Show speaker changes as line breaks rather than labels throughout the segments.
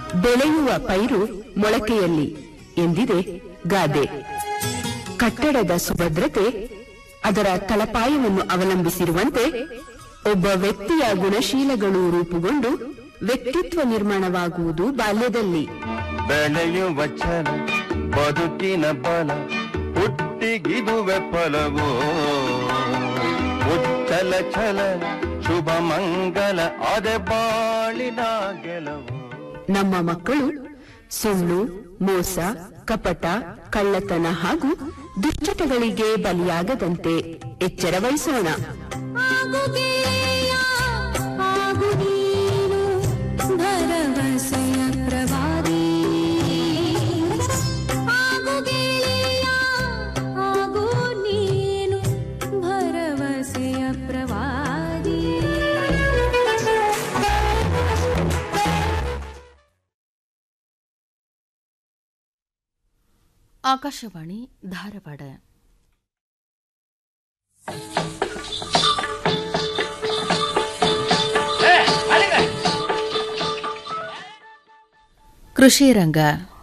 ಬೆಳೆಯುವ ಪೈರು ಮೊಳಕೆಯಲ್ಲಿ ಎಂದಿದೆ ಗಾದೆ ಕಟ್ಟಡದ ಸುಭದ್ರತೆ ಅದರ ತಳಪಾಯವನ್ನು ಅವಲಂಬಿಸಿರುವಂತೆ ಒಬ್ಬ ವ್ಯಕ್ತಿಯ ಗುಣಶೀಲಗಳು ರೂಪುಗೊಂಡು ವ್ಯಕ್ತಿತ್ವ ನಿರ್ಮಾಣವಾಗುವುದು ಬಾಲ್ಯದಲ್ಲಿ
ಬೆಳೆಯುವ ಛಲ ಬದುಕಿನ ಬಲ ಹುಟ್ಟಿಗಿದುವೆ ಫಲವೋ ಉಚ್ಚಲ ಛಲ ಶುಭ ಮಂಗಲ ಅದೆ ಬಾಳಿನ ಗೆಲವು
ನಮ್ಮ ಮಕ್ಕಳು ಸುಳ್ಳು ಮೋಸ ಕಪಟ ಕಳ್ಳತನ ಹಾಗೂ ದುಶ್ಚಟಗಳಿಗೆ ಬಲಿಯಾಗದಂತೆ ಎಚ್ಚರ ವಹಿಸೋಣ
ಆಗುಗೆಯ ಆಗು ನೀನು ಭರವಸೆಯ ಪ್ರವಾದಿ ಆಗುಗೆಯ ಆಗು ನೀನು ಭರವಸೆಯ ಪ್ರವಾದಿ
ಆಕಾಶವಾಣಿ ಧಾರವಾಡ ಕೃಷಿ ರಂಗ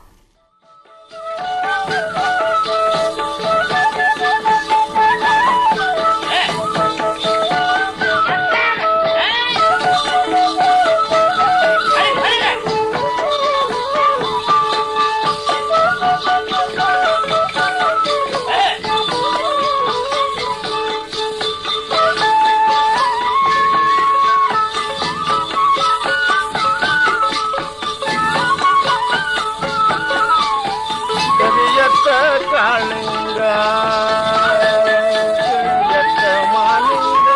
ಕರಿಯತ್ತ ಕಾಳಿಂಗ ಕರಿಯತ್ತ ಮಾಲಿಂಗ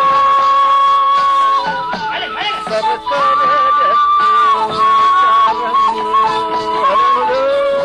ಸರಸರ ರತ್ನ ಕಾರಂಗಿ ಹರಳು.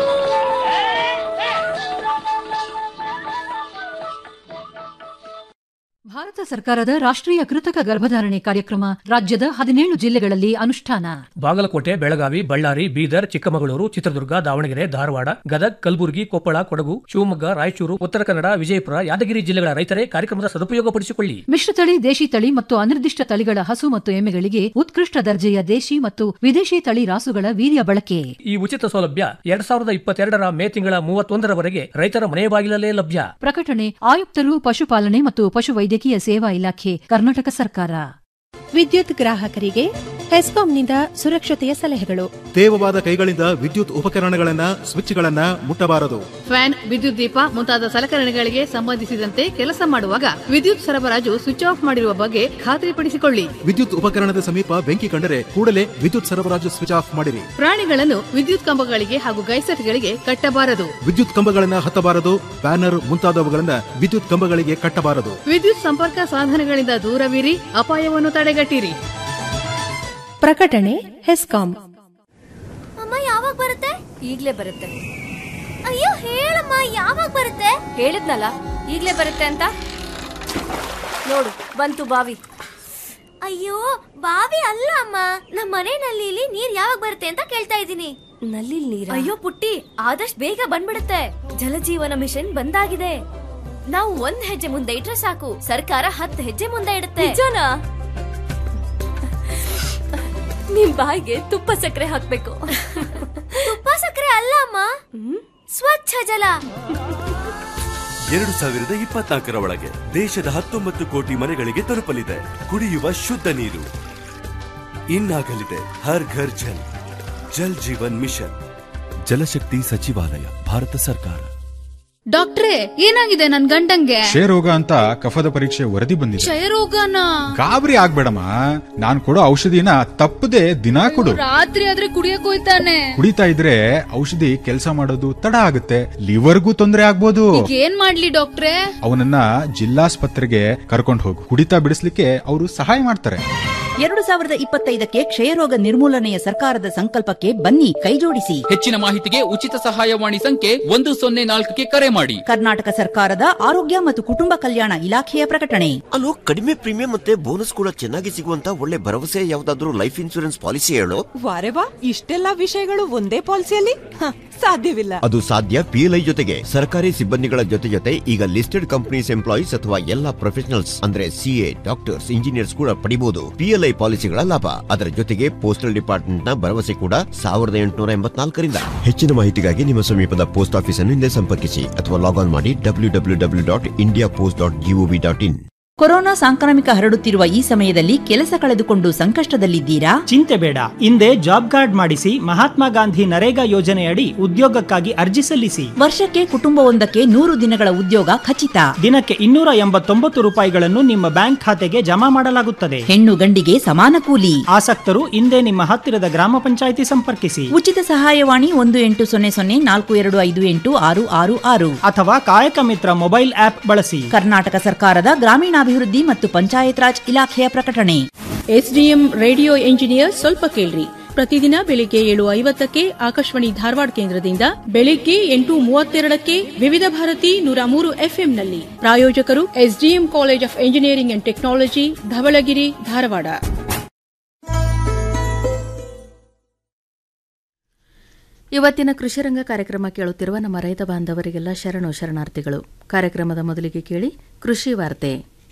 ಭಾರತ ಸರ್ಕಾರದ ರಾಷ್ಟ್ರೀಯ ಕೃತಕ ಗರ್ಭಧಾರಣೆ ಕಾರ್ಯಕ್ರಮ ರಾಜ್ಯದ ಹದಿನೇಳು ಜಿಲ್ಲೆಗಳಲ್ಲಿ ಅನುಷ್ಠಾನ
ಬಾಗಲಕೋಟೆ ಬೆಳಗಾವಿ ಬಳ್ಳಾರಿ ಬೀದರ್ ಚಿಕ್ಕಮಗಳೂರು ಚಿತ್ರದುರ್ಗ ದಾವಣಗೆರೆ ಧಾರವಾಡ ಗದಗ್ ಕಲಬುರಗಿ ಕೊಪ್ಪಳ ಕೊಡಗು ಶಿವಮೊಗ್ಗ ರಾಯಚೂರು ಉತ್ತರ ಕನ್ನಡ ವಿಜಯಪುರ ಯಾದಗಿರಿ ಜಿಲ್ಲೆಗಳ ರೈತರೇ ಕಾರ್ಯಕ್ರಮದ ಸದುಪಯೋಗಪಡಿಸಿಕೊಳ್ಳಿ
ಮಿಶ್ರತಳಿ ದೇಶಿ ತಳಿ ಮತ್ತು ಅನಿರ್ದಿಷ್ಟ ತಳಿಗಳ ಹಸು ಮತ್ತು ಎಮ್ಮೆಗಳಿಗೆ ಉತ್ಕೃಷ್ಟ ದರ್ಜೆಯ ದೇಶಿ ಮತ್ತು ವಿದೇಶಿ ತಳಿ ರಾಸುಗಳ ವೀರ್ಯ ಬಳಕೆ
ಈ ಉಚಿತ ಸೌಲಭ್ಯ ಎರಡ್ ಸಾವಿರದ ಇಪ್ಪತ್ತೆರಡರ ಮೇ ತಿಂಗಳ ಮೂವತ್ತೊಂದರವರೆಗೆ ರೈತರ ಮನೆ ಬಾಗಿಲಲ್ಲೇ ಲಭ್ಯ
ಪ್ರಕಟಣೆ ಆಯುಕ್ತರು ಪಶುಪಾಲನೆ ಮತ್ತು ಪಶುವೈದ್ಯಕೀಯ ಸೇವಾ ಇಲಾಖೆ ಕರ್ನಾಟಕ ಸರ್ಕಾರ
ವಿದ್ಯುತ್ ಗ್ರಾಹಕರಿಗೆ ಹೆಸ್ಕಾಂನಿಂದ ಸುರಕ್ಷತೆಯ ಸಲಹೆಗಳು
ತೇವವಾದ ಕೈಗಳಿಂದ ವಿದ್ಯುತ್ ಉಪಕರಣಗಳನ್ನ ಸ್ವಿಚ್ಗಳನ್ನ ಮುಟ್ಟಬಾರದು
ಫ್ಯಾನ್ ವಿದ್ಯುತ್ ದೀಪ ಮುಂತಾದ ಸಲಕರಣೆಗಳಿಗೆ ಸಂಬಂಧಿಸಿದಂತೆ ಕೆಲಸ ಮಾಡುವಾಗ ವಿದ್ಯುತ್ ಸರಬರಾಜು ಸ್ವಿಚ್ ಆಫ್ ಮಾಡಿರುವ ಬಗ್ಗೆ ಖಾತ್ರಿಪಡಿಸಿಕೊಳ್ಳಿ
ವಿದ್ಯುತ್ ಉಪಕರಣದ ಸಮೀಪ ಬೆಂಕಿ ಕಂಡರೆ ಕೂಡಲೇ ವಿದ್ಯುತ್ ಸರಬರಾಜು ಸ್ವಿಚ್ ಆಫ್ ಮಾಡಿರಿ
ಪ್ರಾಣಿಗಳನ್ನು ವಿದ್ಯುತ್ ಕಂಬಗಳಿಗೆ ಹಾಗೂ ಗೈಸರ್ಗಳಿಗೆ ಕಟ್ಟಬಾರದು
ವಿದ್ಯುತ್ ಕಂಬಗಳನ್ನ ಹತ್ತಬಾರದು ಬ್ಯಾನರ್ ಮುಂತಾದವುಗಳನ್ನ ವಿದ್ಯುತ್ ಕಂಬಗಳಿಗೆ ಕಟ್ಟಬಾರದು
ವಿದ್ಯುತ್ ಸಂಪರ್ಕ ಸಾಧನಗಳಿಂದ ದೂರವಿರಿ ಅಪಾಯವನ್ನು ತಡೆಗಟ್ಟಿರಿ
ಪ್ರಕಟಣೆ ಹೆಸ್ಕಾಂ
ಅಮ್ಮ ಯಾವಾಗ ಬರುತ್ತೆ ಈಗ್ಲೇ ಬರುತ್ತೆ ಅಯ್ಯೋ ಹೇಳಮ್ಮ ಯಾವಾಗ ಬರುತ್ತೆ ಹೇಳಿದ್ನಲ್ಲ ಈಗ್ಲೇ ಬರುತ್ತೆ ಅಂತ ನೋಡು ಬಂತು ಬಾವಿ ಅಯ್ಯೋ ಬಾವಿ ಅಲ್ಲ ಅಮ್ಮ ನಮ್ಮ ಮನೆ ನಲ್ಲಿಲಿ ನೀರ್ ಯಾವಾಗ ಬರುತ್ತೆ ಅಂತ ಕೇಳ್ತಾ ಇದ್ದೀನಿ ನಲ್ಲಿ ನೀರ್ ಅಯ್ಯೋ ಪುಟ್ಟಿ ಆದಷ್ಟು ಬೇಗ ಬಂದ್ಬಿಡುತ್ತೆ ಜಲಜೀವನ ಮಿಷನ್ ಬಂದಾಗಿದೆ ನಾವು ಒಂದ್ ಹೆಜ್ಜೆ ಮುಂದೆ ಇಟ್ರೆ ಸಾಕು ಸರ್ಕಾರ ಹತ್ತು ಹೆಜ್ಜೆ ಮುಂದೆ ಇಡುತ್ತೆ ನಿಜನಾ ನಿಮ್ ಬಾಯಿಗೆ ತುಪ್ಪ ಸಕ್ಕರೆ ಹಾಕ್ಬೇಕು ತುಪ್ಪ ಸಕ್ಕರೆ ಅಲ್ಲ ಅಮ್ಮ ಸ್ವಚ್ಛ ಜಲ
ಎರಡು ಸಾವಿರದ ಇಪ್ಪತ್ನಾಲ್ಕರ ಒಳಗೆ ದೇಶದ ಹತ್ತೊಂಬತ್ತು ಕೋಟಿ ಮನೆಗಳಿಗೆ ತಲುಪಲಿದೆ ಕುಡಿಯುವ ಶುದ್ಧ ನೀರು ಇನ್ನಾಗಲಿದೆ ಹರ್ ಘರ್ ಜಲ್ ಜಲ್ ಜೀವನ್ ಮಿಷನ್ ಜಲಶಕ್ತಿ ಸಚಿವಾಲಯ ಭಾರತ ಸರ್ಕಾರ
ಡಾಕ್ಟ್ರೇ ಏನಾಗಿದೆ ನನ್ ಗಂಡಂಗೆ
ಕ್ಷಯರೋಗ ಅಂತ ಕಫದ ಪರೀಕ್ಷೆ ವರದಿ ಬಂದಿದೆ
ಕ್ಷಯರೋಗನ
ಗಾಬರಿ ಆಗ್ಬೇಡಮ್ಮ ನಾನ್ ಕೊಡೋ ಔಷಧಿನ ತಪ್ಪದೆ ದಿನಾ ಕೊಡು
ರಾತ್ರಿ ಆದ್ರೆ ಕುಡಿಯಕ್ ಹೋಯ್ತಾನೆ
ಕುಡಿತಾ ಇದ್ರೆ ಔಷಧಿ ಕೆಲಸ ಮಾಡೋದು ತಡ ಆಗುತ್ತೆ ಲಿವರ್ಗೂ ತೊಂದರೆ ಆಗ್ಬೋದು
ಈಗ ಏನ್ ಮಾಡ್ಲಿ ಡಾಕ್ಟ್ರೇ
ಅವನನ್ನ ಜಿಲ್ಲಾಸ್ಪತ್ರೆಗೆ ಕರ್ಕೊಂಡು ಹೋಗು ಕುಡಿತಾ ಬಿಡಿಸ್ಲಿಕ್ಕೆ ಅವರು ಸಹಾಯ ಮಾಡ್ತಾರೆ
ಎರಡು ಸಾವಿರದ ಇಪ್ಪತ್ತೈದಕ್ಕೆ ಕ್ಷಯರೋಗ ನಿರ್ಮೂಲನೆಯ ಸರ್ಕಾರದ ಸಂಕಲ್ಪಕ್ಕೆ ಬನ್ನಿ ಕೈಜೋಡಿಸಿ
ಹೆಚ್ಚಿನ ಮಾಹಿತಿಗೆ ಉಚಿತ ಸಹಾಯವಾಣಿ ಸಂಖ್ಯೆ ಒಂದು ಸೊನ್ನೆ ನಾಲ್ಕಕ್ಕೆ ಕರೆ ಮಾಡಿ
ಕರ್ನಾಟಕ ಸರ್ಕಾರದ ಆರೋಗ್ಯ ಮತ್ತು ಕುಟುಂಬ ಕಲ್ಯಾಣ ಇಲಾಖೆಯ ಪ್ರಕಟಣೆ
ಅಲ್ಲೋ ಕಡಿಮೆ ಪ್ರೀಮಿಯಂ ಮತ್ತೆ ಬೋನಸ್ ಕೂಡ ಚೆನ್ನಾಗಿ ಸಿಗುವಂತ ಒಳ್ಳೆ ಭರವಸೆ ಯಾವ್ದಾದ್ರು ಲೈಫ್ ಇನ್ಶೂರೆನ್ಸ್ ಪಾಲಿಸಿ ಹೇಳು
ವಾರೆ ವಾ ಇಷ್ಟೆಲ್ಲಾ ವಿಷಯಗಳು ಒಂದೇ ಪಾಲಿಸಿಯಲ್ಲಿ ಸಾಧ್ಯವಿಲ್ಲ
ಅದು ಸಾಧ್ಯ ಪಿಎಲ್ಐ ಜೊತೆಗೆ ಸರ್ಕಾರಿ ಸಿಬ್ಬಂದಿಗಳ ಜೊತೆ ಜೊತೆ ಈಗ ಲಿಸ್ಟೆಡ್ ಕಂಪನೀಸ್ ಎಂಪ್ಲಾಯೀಸ್ ಅಥವಾ ಎಲ್ಲಾ ಪ್ರೊಫೆಷನಲ್ಸ್ ಅಂದ್ರೆ ಸಿಎ ಡಾಕ್ಟರ್ಸ್ ಇಂಜಿನಿಯರ್ಸ್ ಕೂಡ ಪಡಿಬಹುದು ಪಿಎಲ್ಐ ಪಾಲಿಸಿಗಳ ಲಾಭ ಅದರ ಜೊತೆಗೆ ಪೋಸ್ಟಲ್ ಡಿಪಾರ್ಟ್ಮೆಂಟ್ ನ ಭರವಸೆ ಕೂಡ ಸಾವಿರದ ಎಂಟುನೂರ ಎಂಬತ್ನಾಲ್ಕರಿಂದ ಹೆಚ್ಚಿನ ಮಾಹಿತಿಗಾಗಿ ನಿಮ್ಮ ಸಮೀಪದ ಪೋಸ್ಟ್ ಆಫೀಸ್ ಅನ್ನು ಹಿಂದೆ ಸಂಪರ್ಕಿಸಿ ಅಥವಾ ಲಾಗ್ ಆನ್ ಮಾಡಿ W W W dot India post dot gov dot in
corona ಸಾಂಕ್ರಾಮಿಕ ಹರಡುತ್ತಿರುವ ಈ ಸಮಯದಲ್ಲಿ ಕೆಲಸ ಕಳೆದುಕೊಂಡು ಸಂಕಷ್ಟದಲ್ಲಿದ್ದೀರಾ
ಚಿಂತೆ ಬೇಡ ಹಿಂದೆ ಜಾಬ್ ಕಾರ್ಡ್ ಮಾಡಿಸಿ ಮಹಾತ್ಮ ಗಾಂಧಿ ನರೇಗಾ ಯೋಜನೆಯಡಿ ಉದ್ಯೋಗಕ್ಕಾಗಿ ಅರ್ಜಿ ಸಲ್ಲಿಸಿ
ವರ್ಷಕ್ಕೆ ಕುಟುಂಬವೊಂದಕ್ಕೆ ನೂರು ದಿನಗಳ ಉದ್ಯೋಗ ಖಚಿತ
ದಿನಕ್ಕೆ ಇನ್ನೂರ ಎಂಬತ್ತೊಂಬತ್ತು ರೂಪಾಯಿಗಳನ್ನು ನಿಮ್ಮ ಬ್ಯಾಂಕ್ ಖಾತೆಗೆ ಜಮಾ ಮಾಡಲಾಗುತ್ತದೆ
ಹೆಣ್ಣು ಗಂಡಿಗೆ ಸಮಾನ ಕೂಲಿ
ಆಸಕ್ತರು ಹಿಂದೆ ನಿಮ್ಮ ಹತ್ತಿರದ ಗ್ರಾಮ ಪಂಚಾಯಿತಿ ಸಂಪರ್ಕಿಸಿ
ಉಚಿತ ಸಹಾಯವಾಣಿ ಒಂದು ಎಂಟು ಸೊನ್ನೆ ಸೊನ್ನೆ ನಾಲ್ಕು ಎರಡು ಐದು ಎಂಟು ಆರು ಆರು ಆರು
ಅಥವಾ ಕಾಯಕ ಮಿತ್ರ ಮೊಬೈಲ್ ಆಪ್ ಬಳಸಿ
ಕರ್ನಾಟಕ ಸರ್ಕಾರದ ಗ್ರಾಮೀಣಾಭಿವೃದ್ಧಿ ಮತ್ತು ಪಂಚಾಯತ್ ರಾಜ್ ಇಲಾಖೆಯ ಪ್ರಕಟಣೆ
ಎಸ್ಡಿಎಂ ರೇಡಿಯೋ ಇಂಜಿನಿಯರ್ ಸ್ವಲ್ಪ ಕೇಳ್ರಿ ಪ್ರತಿದಿನ ಬೆಳಿಗ್ಗೆ ಏಳು ಐವತ್ತಕ್ಕೆ ಆಕಾಶವಾಣಿ ಧಾರವಾಡ ಕೇಂದ್ರದಿಂದ ಬೆಳಿಗ್ಗೆ ಎಂಟು ಮೂವತ್ತೆರಡಕ್ಕೆ ವಿವಿಧ ಭಾರತಿ ನೂರ ಮೂರು ಎಫ್ಎಂನಲ್ಲಿ ಪ್ರಾಯೋಜಕರು SDM college of engineering and technology Dhavalagiri Dharwad
ಇವತ್ತಿನ ಕೃಷಿರಂಗ ಕಾರ್ಯಕ್ರಮ ಕೇಳುತ್ತಿರುವ ನಮ್ಮ ರೈತ ಬಾಂಧವರಿಗೆಲ್ಲ ಶರಣು ಶರಣಾರ್ಥಿಗಳು ಕಾರ್ಯಕ್ರಮದ ಮೊದಲಿಗೆ ಕೇಳಿ ಕೃಷಿ ವಾರ್ತೆ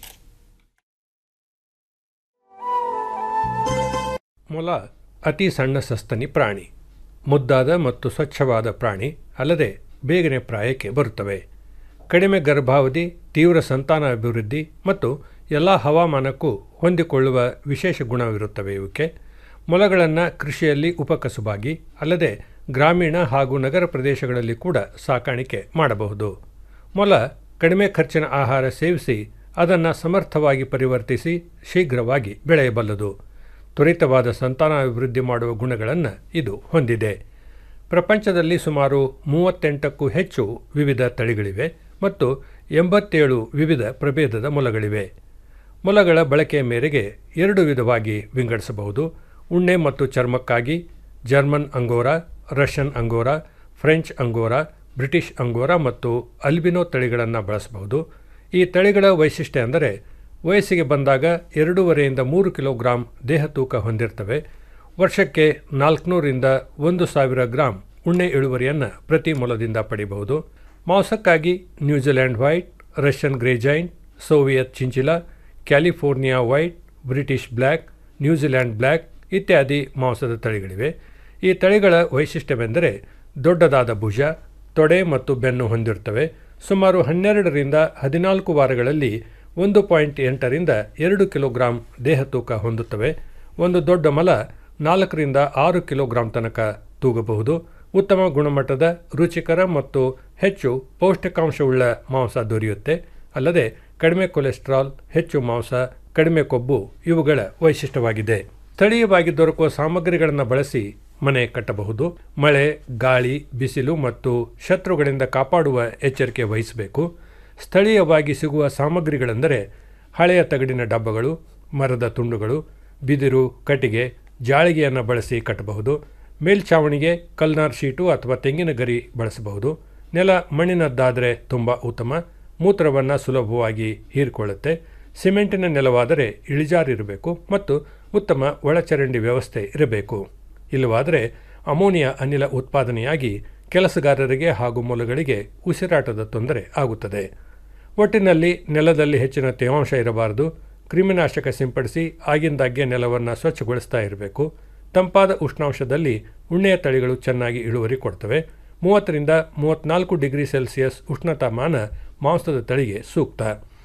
ಮೊಲ ಅತಿ ಸಣ್ಣ ಸಸ್ತನಿ ಪ್ರಾಣಿ ಮುದ್ದಾದ ಮತ್ತು ಸ್ವಚ್ಛವಾದ ಪ್ರಾಣಿ ಅಲ್ಲದೆ ಬೇಗನೆ ಪ್ರಾಯಕ್ಕೆ ಬರುತ್ತವೆ ಕಡಿಮೆ ಗರ್ಭಾವಧಿ ತೀವ್ರ ಸಂತಾನ ಅಭಿವೃದ್ಧಿ ಮತ್ತು ಎಲ್ಲ ಹವಾಮಾನಕ್ಕೂ ಹೊಂದಿಕೊಳ್ಳುವ ವಿಶೇಷ ಗುಣವಿರುತ್ತವೆ ಇವಕ್ಕೆ ಮೊಲಗಳನ್ನು ಕೃಷಿಯಲ್ಲಿ ಉಪಕಸುಬಾಗಿ ಅಲ್ಲದೆ ಗ್ರಾಮೀಣ ಹಾಗೂ ನಗರ ಪ್ರದೇಶಗಳಲ್ಲಿ ಕೂಡ ಸಾಕಾಣಿಕೆ ಮಾಡಬಹುದು ಮೊಲ ಕಡಿಮೆ ಖರ್ಚಿನ ಆಹಾರ ಸೇವಿಸಿ ಅದನ್ನು ಸಮರ್ಥವಾಗಿ ಪರಿವರ್ತಿಸಿ ಶೀಘ್ರವಾಗಿ ಬೆಳೆಯಬಲ್ಲದು ತ್ವರಿತವಾದ ಸಂತಾನಾಭಿವೃದ್ಧಿ ಮಾಡುವ ಗುಣಗಳನ್ನು ಇದು ಹೊಂದಿದೆ ಪ್ರಪಂಚದಲ್ಲಿ ಸುಮಾರು ಮೂವತ್ತೆಂಟಕ್ಕೂ ಹೆಚ್ಚು ವಿವಿಧ ತಳಿಗಳಿವೆ ಮತ್ತು ಎಂಬತ್ತೇಳು ವಿವಿಧ ಪ್ರಭೇದದ ಮೊಲಗಳಿವೆ ಮೊಲಗಳ ಬಳಕೆಯ ಮೇರೆಗೆ ಎರಡು ವಿಧವಾಗಿ ವಿಂಗಡಿಸಬಹುದು ಉಣ್ಣೆ ಮತ್ತು ಚರ್ಮಕ್ಕಾಗಿ German angora Russian angora French angora British angora ಮತ್ತು ಅಲ್ಬಿನೋ ತಳಿಗಳನ್ನು ಬಳಸಬಹುದು ಈ ತಳಿಗಳ ವೈಶಿಷ್ಟ್ಯ ಅಂದರೆ ವಯಸ್ಸಿಗೆ ಬಂದಾಗ ಎರಡೂವರೆಯಿಂದ ಮೂರು ಕಿಲೋಗ್ರಾಂ ದೇಹ ತೂಕ ಹೊಂದಿರ್ತವೆ ವರ್ಷಕ್ಕೆ ನಾಲ್ಕುನೂರಿಂದ ಒಂದು ಸಾವಿರ ಗ್ರಾಂ ಉಣ್ಣೆ ಇಳುವರಿಯನ್ನು ಪ್ರತಿ ಮೊಲದಿಂದ ಪಡೆಯಬಹುದು ಮಾಂಸಕ್ಕಾಗಿ New Zealand white Russian grey giant Soviet chinchilla California white British black New Zealand black ಇತ್ಯಾದಿ ಮಾಂಸದ ತಳಿಗಳಿವೆ ಈ ತಳಿಗಳ ವೈಶಿಷ್ಟ್ಯವೆಂದರೆ ದೊಡ್ಡದಾದ ಭುಜ ತೊಡೆ ಮತ್ತು ಬೆನ್ನು ಹೊಂದಿರುತ್ತವೆ ಸುಮಾರು ಹನ್ನೆರಡರಿಂದ ಹದಿನಾಲ್ಕು ವಾರಗಳಲ್ಲಿ ಒಂದು ಪಾಯಿಂಟ್ ಎಂಟರಿಂದ ಎರಡು ಕಿಲೋಗ್ರಾಂ ದೇಹ ತೂಕ ಹೊಂದುತ್ತವೆ ಒಂದು ದೊಡ್ಡ ಮಲ ನಾಲ್ಕರಿಂದ ಆರು ಕಿಲೋಗ್ರಾಂ ತನಕ ತೂಗಬಹುದು ಉತ್ತಮ ಗುಣಮಟ್ಟದ ರುಚಿಕರ ಮತ್ತು ಹೆಚ್ಚು ಪೌಷ್ಟಿಕಾಂಶವುಳ್ಳ ಮಾಂಸ ದೊರೆಯುತ್ತೆ ಅಲ್ಲದೆ ಕಡಿಮೆ ಕೊಲೆಸ್ಟ್ರಾಲ್ ಹೆಚ್ಚು ಮಾಂಸ ಕಡಿಮೆ ಕೊಬ್ಬು ಇವುಗಳ ವೈಶಿಷ್ಟ್ಯವಾಗಿದೆ ಸ್ಥಳೀಯವಾಗಿ ದೊರಕುವ ಸಾಮಗ್ರಿಗಳನ್ನು ಬಳಸಿ ಮನೆ ಕಟ್ಟಬಹುದು ಮಳೆ ಗಾಳಿ ಬಿಸಿಲು ಮತ್ತು ಶತ್ರುಗಳಿಂದ ಕಾಪಾಡುವ ಎಚ್ಚರಿಕೆ ವಹಿಸಬೇಕು ಸ್ಥಳೀಯವಾಗಿ ಸಿಗುವ ಸಾಮಗ್ರಿಗಳೆಂದರೆ ಹಳೆಯ ತಗಡಿನ ಡಬ್ಬಗಳು ಮರದ ತುಂಡುಗಳು ಬಿದಿರು ಕಟ್ಟಿಗೆ ಜಾಳಿಗೆಯನ್ನು ಬಳಸಿ ಕಟ್ಟಬಹುದು ಮೇಲ್ಛಾವಣಿಗೆ ಕಲ್ನಾರ್ ಶೀಟು ಅಥವಾ ತೆಂಗಿನ ಗರಿ ಬಳಸಬಹುದು ನೆಲ ಮಣ್ಣಿನದ್ದಾದರೆ ತುಂಬ ಉತ್ತಮ ಮೂತ್ರವನ್ನು ಸುಲಭವಾಗಿ ಹೀರಿಕೊಳ್ಳುತ್ತೆ ಸಿಮೆಂಟಿನ ನೆಲವಾದರೆ ಇಳಿಜಾರಿರಬೇಕು ಮತ್ತು ಉತ್ತಮ ಒಳಚರಂಡಿ ವ್ಯವಸ್ಥೆ ಇರಬೇಕು ಇಲ್ಲವಾದರೆ ಅಮೋನಿಯಾ ಅನಿಲ ಉತ್ಪಾದನೆಯಾಗಿ ಕೆಲಸಗಾರರಿಗೆ ಹಾಗೂ ಮೊಲಗಳಿಗೆ ಉಸಿರಾಟದ ತೊಂದರೆ ಆಗುತ್ತದೆ ಒಟ್ಟಿನಲ್ಲಿ ನೆಲದಲ್ಲಿ ಹೆಚ್ಚಿನ ತೇವಾಂಶ ಇರಬಾರದು ಕ್ರಿಮಿನಾಶಕ ಸಿಂಪಡಿಸಿ ಆಗಿಂದಾಗ್ಗೆ ನೆಲವನ್ನು ಸ್ವಚ್ಛಗೊಳಿಸ್ತಾ ಇರಬೇಕು ತಂಪಾದ ಉಷ್ಣಾಂಶದಲ್ಲಿ ಉಣ್ಣೆಯ ತಳಿಗಳು ಚೆನ್ನಾಗಿ ಇಳುವರಿ ಕೊಡ್ತವೆ ಮೂವತ್ತರಿಂದ ಮೂವತ್ತ್ನಾಲ್ಕು ಡಿಗ್ರಿ ಸೆಲ್ಸಿಯಸ್ ಉಷ್ಣತಾಮಾನ ಮಾಂಸದ ತಳಿಗೆ ಸೂಕ್ತ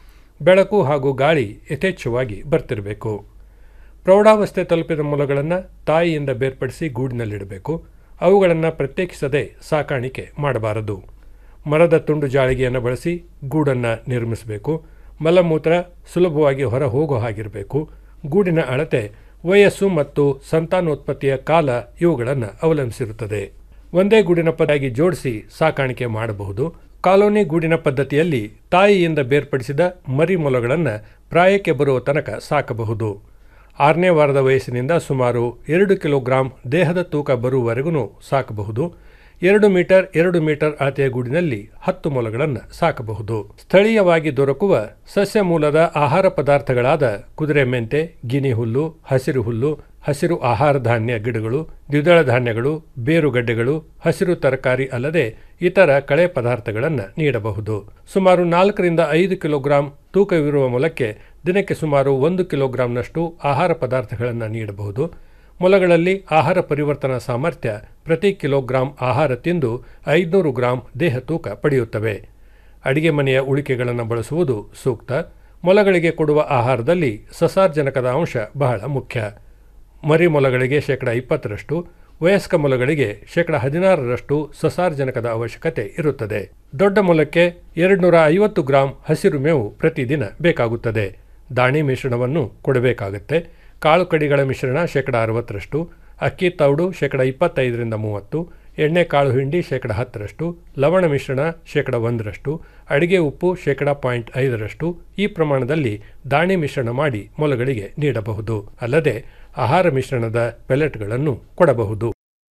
ಬೆಳಕು ಹಾಗೂ ಗಾಳಿ ಯಥೇಚ್ಛವಾಗಿ ಬರ್ತಿರಬೇಕು ಪ್ರೌಢಾವಸ್ಥೆ ತಲುಪಿದ ಮೊಲಗಳನ್ನು ತಾಯಿಯಿಂದ ಬೇರ್ಪಡಿಸಿ ಗೂಡಿನಲ್ಲಿಡಬೇಕು ಅವುಗಳನ್ನು ಪ್ರತ್ಯೇಕಿಸದೆ ಸಾಕಾಣಿಕೆ ಮಾಡಬಾರದು ಮರದ ತುಂಡು ಜಾಳಿಗೆಯನ್ನು ಬಳಸಿ ಗೂಡನ್ನು ನಿರ್ಮಿಸಬೇಕು ಮಲಮೂತ್ರ ಸುಲಭವಾಗಿ ಹೊರ ಹೋಗೋ ಹಾಗಿರಬೇಕು ಗೂಡಿನ ಅಳತೆ ವಯಸ್ಸು ಮತ್ತು ಸಂತಾನೋತ್ಪತ್ತಿಯ ಕಾಲ ಇವುಗಳನ್ನು ಅವಲಂಬಿಸಿರುತ್ತದೆ ಒಂದೇ ಗೂಡಿನ ಪದಾಗಿ ಜೋಡಿಸಿ ಸಾಕಾಣಿಕೆ ಮಾಡಬಹುದು ಕಾಲೋನಿ ಗೂಡಿನ ಪದ್ಧತಿಯಲ್ಲಿ ತಾಯಿಯಿಂದ ಬೇರ್ಪಡಿಸಿದ ಮರಿ ಮೊಲಗಳನ್ನು ಪ್ರಾಯಕ್ಕೆ ಬರುವ ತನಕ ಸಾಕಬಹುದು ಆರನೇ ವಾರದ ವಯಸ್ಸಿನಿಂದ ಸುಮಾರು ಎರಡು ಕಿಲೋಗ್ರಾಂ ದೇಹದ ತೂಕ ಬರುವವರೆಗೂ ಸಾಕಬಹುದು ಎರಡು ಮೀಟರ್ ಎರಡು ಮೀಟರ್ ಅಳತೆಯ ಗೂಡಿನಲ್ಲಿ ಹತ್ತು ಮೊಲಗಳನ್ನು ಸಾಕಬಹುದು ಸ್ಥಳೀಯವಾಗಿ ದೊರಕುವ ಸಸ್ಯ ಮೂಲದ ಆಹಾರ ಪದಾರ್ಥಗಳಾದ ಕುದುರೆ ಮೆಂತೆ ಗಿನಿ ಹುಲ್ಲು ಹಸಿರು ಹುಲ್ಲು ಹಸಿರು ಆಹಾರ ಧಾನ್ಯ ಗಿಡಗಳು ದ್ವಿದಳ ಧಾನ್ಯಗಳು ಬೇರುಗಡ್ಡೆಗಳು ಹಸಿರು ತರಕಾರಿ ಅಲ್ಲದೆ ಇತರ ಕಳೆ ಪದಾರ್ಥಗಳನ್ನು ನೀಡಬಹುದು ಸುಮಾರು ನಾಲ್ಕರಿಂದ ಐದು ಕಿಲೋಗ್ರಾಂ ತೂಕವಿರುವ ಮೊಲಕ್ಕೆ ದಿನಕ್ಕೆ ಸುಮಾರು ಒಂದು ಕಿಲೋಗ್ರಾಂನಷ್ಟು ಆಹಾರ ಪದಾರ್ಥಗಳನ್ನು ನೀಡಬಹುದು ಮೊಲಗಳಲ್ಲಿ ಆಹಾರ ಪರಿವರ್ತನಾ ಸಾಮರ್ಥ್ಯ ಪ್ರತಿ ಕಿಲೋಗ್ರಾಂ ಆಹಾರ ತಿಂದು ಐದುನೂರು ಗ್ರಾಂ ದೇಹ ತೂಕ ಪಡೆಯುತ್ತವೆ ಅಡಿಗೆ ಮನೆಯ ಉಳಿಕೆಗಳನ್ನು ಬಳಸುವುದು ಸೂಕ್ತ ಮೊಲಗಳಿಗೆ ಕೊಡುವ ಆಹಾರದಲ್ಲಿ ಸಸಾರ್ಜನಕದ ಅಂಶ ಬಹಳ ಮುಖ್ಯ ಮರಿ ಮೊಲಗಳಿಗೆ ಶೇಕಡ ಇಪ್ಪತ್ತರಷ್ಟು ವಯಸ್ಕ ಮೊಲಗಳಿಗೆ ಶೇಕಡ ಹದಿನಾರರಷ್ಟು ಸಸಾರ್ಜನಕದ ಅವಶ್ಯಕತೆ ಇರುತ್ತದೆ ದೊಡ್ಡ ಮೊಲಕ್ಕೆ ಎರಡುನೂರ ಐವತ್ತು ಗ್ರಾಂ ಹಸಿರು ಮೇವು ಪ್ರತಿದಿನ ಬೇಕಾಗುತ್ತದೆ ದಾಣಿ ಮಿಶ್ರಣವನ್ನು ಕೊಡಬೇಕಾಗುತ್ತೆ ಕಾಳು ಕಡಿಗಳ ಮಿಶ್ರಣ ಶೇಕಡ ಅರವತ್ತರಷ್ಟು ಅಕ್ಕಿ ತೌಡು ಶೇಕಡ ಇಪ್ಪತ್ತೈದರಿಂದ ಮೂವತ್ತು ಎಣ್ಣೆ ಕಾಳು ಹಿಂಡಿ ಶೇಕಡ ಹತ್ತರಷ್ಟು ಲವಣ ಮಿಶ್ರಣ ಶೇಕಡ ಒಂದರಷ್ಟು ಅಡಿಗೆ ಉಪ್ಪು ಶೇಕಡ ಪಾಯಿಂಟ್ ಐದರಷ್ಟು ಈ ಪ್ರಮಾಣದಲ್ಲಿ ದಾಣಿ ಮಿಶ್ರಣ ಮಾಡಿ ಮೊಲಗಳಿಗೆ ನೀಡಬಹುದು ಅಲ್ಲದೆ ಆಹಾರ ಮಿಶ್ರಣದ ಪೆಲೆಟ್ಗಳನ್ನು ಕೊಡಬಹುದು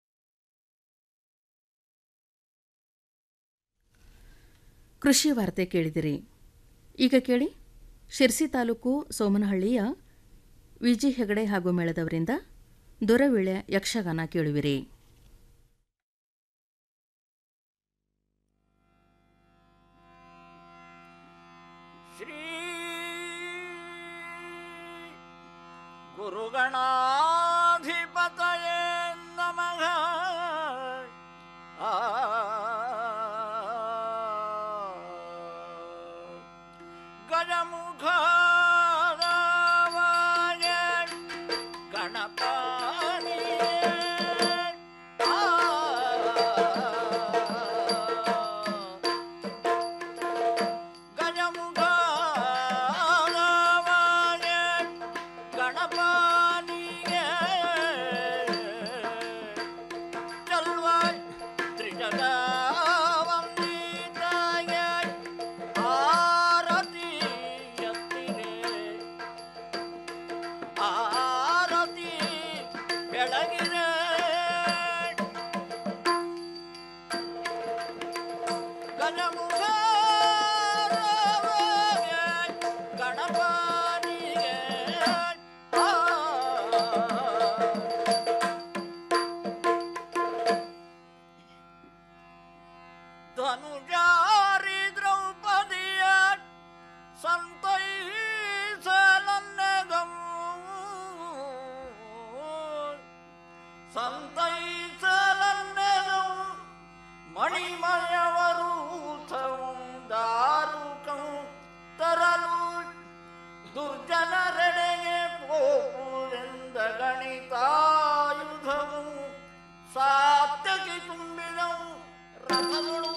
ಕೃಷಿ ವಾರ್ತೆ ಕೇಳಿದಿರಿ ಈಗ ಕೇಳಿ ಶಿರ್ಸಿ ತಾಲೂಕು ಸೋಮನಹಳ್ಳಿಯ ವಿಜಿ ಹೆಗಡೆ ಹಾಗೂ ಮೇಳದವರಿಂದ ದೊರವಿಳೆ ಯಕ್ಷಗಾನ ಕೇಳುವಿರಿ
ಗುರುಗಣಾಧಿಪತಯೇ ನಮಃ ಆ ಗಜಮುಖ ಗಣಪನಿ ಗಜಮುಖ ಗಣಪನಿಗೆ ಚಲ್ವಾಯ್ ತ್ರಿಜಗ ವಂದಿತಾಯ ಆರತಿ ಎತ್ತಿರೆ ಆರತಿ ಬೆಳಗಿರೆ ಗಜಮುಖ ಗಣಪನಿಗೆ ಧನುಜಾರಿ ದ್ರೌಪದಿಯ ಸಂತೈಸಲನ್ನಗಂ ಸಂತೈಸಲನ್ನಗಂ ಮಣಿಮಯವರೂಥವಂ ದಾರುಕಂ ತರಲು ದುರ್ಜನರೆಡೆಗೆ ಪೋಪುರೆಂದ ಗಣಿತಾಯುಧವು ಸಾತ್ಯಕಿ ತುಂಬಿದವು ರಥಗಳು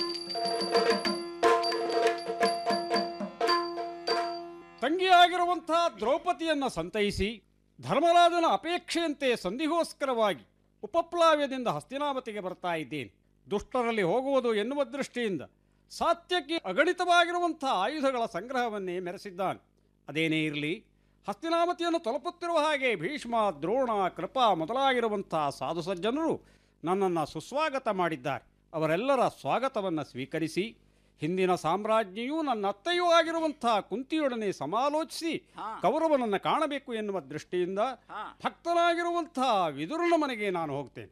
ತಂಗಿಯಾಗಿರುವಂಥ ದ್ರೌಪದಿಯನ್ನು ಸಂತೈಸಿ ಧರ್ಮರಾಜನ ಅಪೇಕ್ಷೆಯಂತೆ ಸಂಧಿಗೋಸ್ಕರವಾಗಿ ಉಪಪ್ಲಾವ್ಯದಿಂದ ಹಸ್ತಿನಾವತಿಗೆ ಬರ್ತಾ ಇದ್ದೇನೆ ದುಷ್ಟರಲ್ಲಿ ಹೋಗುವುದು ಎನ್ನುವ ದೃಷ್ಟಿಯಿಂದ ಸಾತ್ಯಕ್ಕೆ ಅಗಣಿತವಾಗಿರುವಂಥ ಆಯುಧಗಳ ಸಂಗ್ರಹವನ್ನೇ ಮೆರೆಸಿದ್ದಾನೆ ಅದೇನೇ ಇರಲಿ ಹಸ್ತಿನಾವತಿಯನ್ನು ತಲುಪುತ್ತಿರುವ ಹಾಗೆ ಭೀಷ್ಮ ದ್ರೋಣ ಕೃಪಾ ಮೊದಲಾಗಿರುವಂಥ ಸಾಧು ಸಜ್ಜನರು ನನ್ನನ್ನು ಸುಸ್ವಾಗತ ಮಾಡಿದ್ದಾರೆ ಅವರೆಲ್ಲರ ಸ್ವಾಗತವನ್ನು ಸ್ವೀಕರಿಸಿ ಹಿಂದಿನ ಸಾಮ್ರಾಜ್ಞಿಯೂ ನನ್ನ ಅತ್ತೆಯೂ ಆಗಿರುವಂಥ ಕುಂತಿಯೊಡನೆ ಸಮಾಲೋಚಿಸಿ ಕೌರವನನ್ನು ಕಾಣಬೇಕು ಎನ್ನುವ ದೃಷ್ಟಿಯಿಂದ ಭಕ್ತನಾಗಿರುವಂಥ ವಿದುರನ ಮನೆಗೆ ನಾನು ಹೋಗ್ತೇನೆ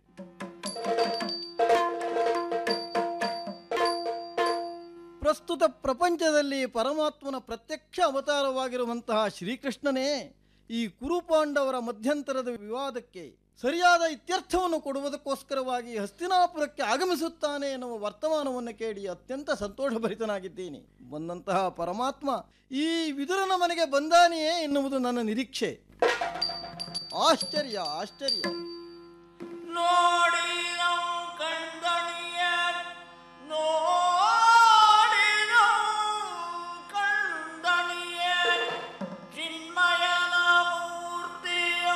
ಪ್ರಸ್ತುತ ಪ್ರಪಂಚದಲ್ಲಿ ಪರಮಾತ್ಮನ ಪ್ರತ್ಯಕ್ಷ ಅವತಾರವಾಗಿರುವಂತಹ ಶ್ರೀಕೃಷ್ಣನೇ ಈ ಕುರುಪಾಂಡವರ ಮಧ್ಯಂತರದ ವಿವಾದಕ್ಕೆ ಸರಿಯಾದ ಇತ್ಯರ್ಥವನ್ನು ಕೊಡುವುದಕ್ಕೋಸ್ಕರವಾಗಿ ಹಸ್ತಿನಾಪುರಕ್ಕೆ ಆಗಮಿಸುತ್ತಾನೆ ಎನ್ನುವ ವರ್ತಮಾನವನ್ನು ಕೇಳಿ ಅತ್ಯಂತ ಸಂತೋಷಭರಿತನಾಗಿದ್ದೀನಿ ಬಂದಂತಹ ಪರಮಾತ್ಮ ಈ ವಿದುರನ ಮನೆಗೆ ಬಂದಾನೆಯೇ ಎನ್ನುವುದು ನನ್ನ ನಿರೀಕ್ಷೆ ಆಶ್ಚರ್ಯ ಆಶ್ಚರ್ಯ
ನೋಡಿ ನಾವು ಕಂದಣಿಯ ನೋಡಿ ನಾವು ಕಂದಣಿಯ ಚಿನ್ಮಯನ ಮೂರ್ತಿಯೋ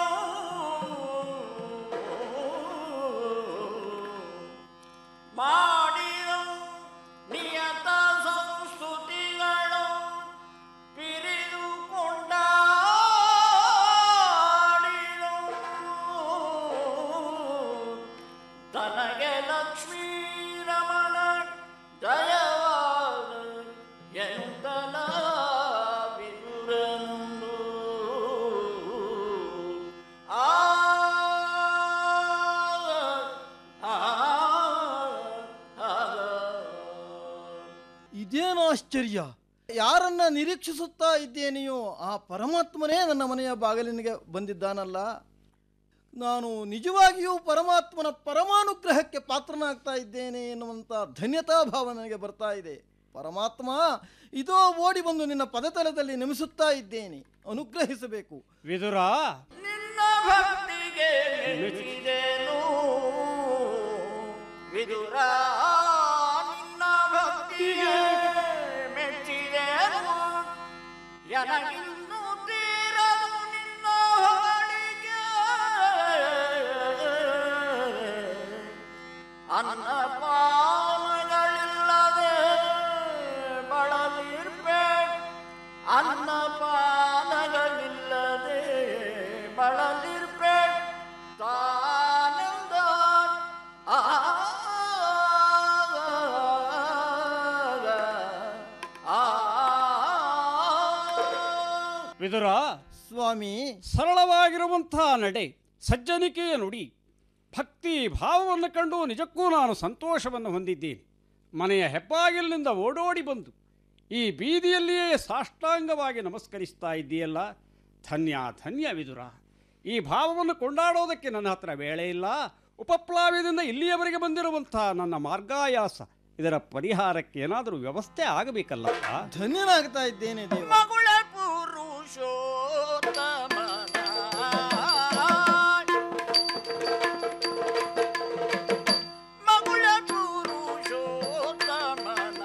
ಮಾಡಿರೋ ನಿಯತ ಸಂಸ್ಕೃತಿಗಳು ಪಿರಿದುಕೊಂಡ
ಏನು ಆಶ್ಚರ್ಯ ಯಾರನ್ನ ನಿರೀಕ್ಷಿಸುತ್ತಾ ಇದ್ದೇನೆಯೋ ಆ ಪರಮಾತ್ಮನೇ ನನ್ನ ಮನೆಯ ಬಾಗಿಲಿನಿಗೆ ಬಂದಿದ್ದಾನಲ್ಲ ನಾನು ನಿಜವಾಗಿಯೂ ಪರಮಾತ್ಮನ ಪರಮಾನುಗ್ರಹಕ್ಕೆ ಪಾತ್ರನಾಗ್ತಾ ಇದ್ದೇನೆ ಎನ್ನುವಂಥ ಧನ್ಯತಾ ಭಾವ ನನಗೆ ಬರ್ತಾ ಇದೆ ಪರಮಾತ್ಮ ಇದೋ ಓಡಿ ಬಂದು ನಿನ್ನ ಪದತಲದಲ್ಲಿ ನೆಮಿಸುತ್ತಾ ಇದ್ದೇನೆ ಅನುಗ್ರಹಿಸಬೇಕು
ವಿದುರ
ನಿನ್ನ ಭಕ್ತಿಗೆ ಮೆಚ್ಚಿದೆನು ವಿದುರ ನಿನ್ನ ಭಕ್ತಿಗೆ ಮೆಚ್ಚಿದೆನು ಎನಗಿನ್ನು ತೀರದು ನಿನ್ನ ಹೊಗಳಿಕೆ ಅನ್ನಪಾನಗಳಿಲ್ಲದೆ ಬಳಲಿರ್ಬೇ ಅನ್ನಪಾನಗಳಿಲ್ಲದೆ ಬಳಲಿರ್ಬೇ ತಾನೆಂದ
ವಿದುರ
ಸ್ವಾಮಿ
ಸರಳವಾಗಿರುವಂತಹ ನಡೆ ಸಜ್ಜನಿಕೆಯ ನುಡಿ ಭಕ್ತಿ ಭಾವವನ್ನು ಕಂಡು ನಿಜಕ್ಕೂ ನಾನು ಸಂತೋಷವನ್ನು ಹೊಂದಿದ್ದೇನೆ ಮನೆಯ ಹೆಬ್ಬಾಗಿಲಿನಿಂದ ಓಡೋಡಿ ಬಂದು ಈ ಬೀದಿಯಲ್ಲಿಯೇ ಸಾಷ್ಟಾಂಗವಾಗಿ ನಮಸ್ಕರಿಸ್ತಾ ಇದ್ದೀಯಲ್ಲ ಧನ್ಯ ಧನ್ಯ ವಿದುರ ಈ ಭಾವವನ್ನು ಕೊಂಡಾಡೋದಕ್ಕೆ ನನ್ನ ಹತ್ರ ವೇಳೆ ಇಲ್ಲ ಉಪಪ್ಲಾವ್ಯದಿಂದ ಇಲ್ಲಿಯವರೆಗೆ ಬಂದಿರುವಂಥ ನನ್ನ ಮಾರ್ಗಾಯಾಸ ಇದರ ಪರಿಹಾರಕ್ಕೆ ಏನಾದರೂ ವ್ಯವಸ್ಥೆ ಆಗಬೇಕಲ್ಲಪ್ಪ
ಧನ್ಯನಾಗ್ತಾ ಇದ್ದೇನೆ ದೇವ
ಮಗುಳ ಪುರುಷೋತ್ತಮನ ಮಗುಳ ಪುರುಷೋತ್ತಮನ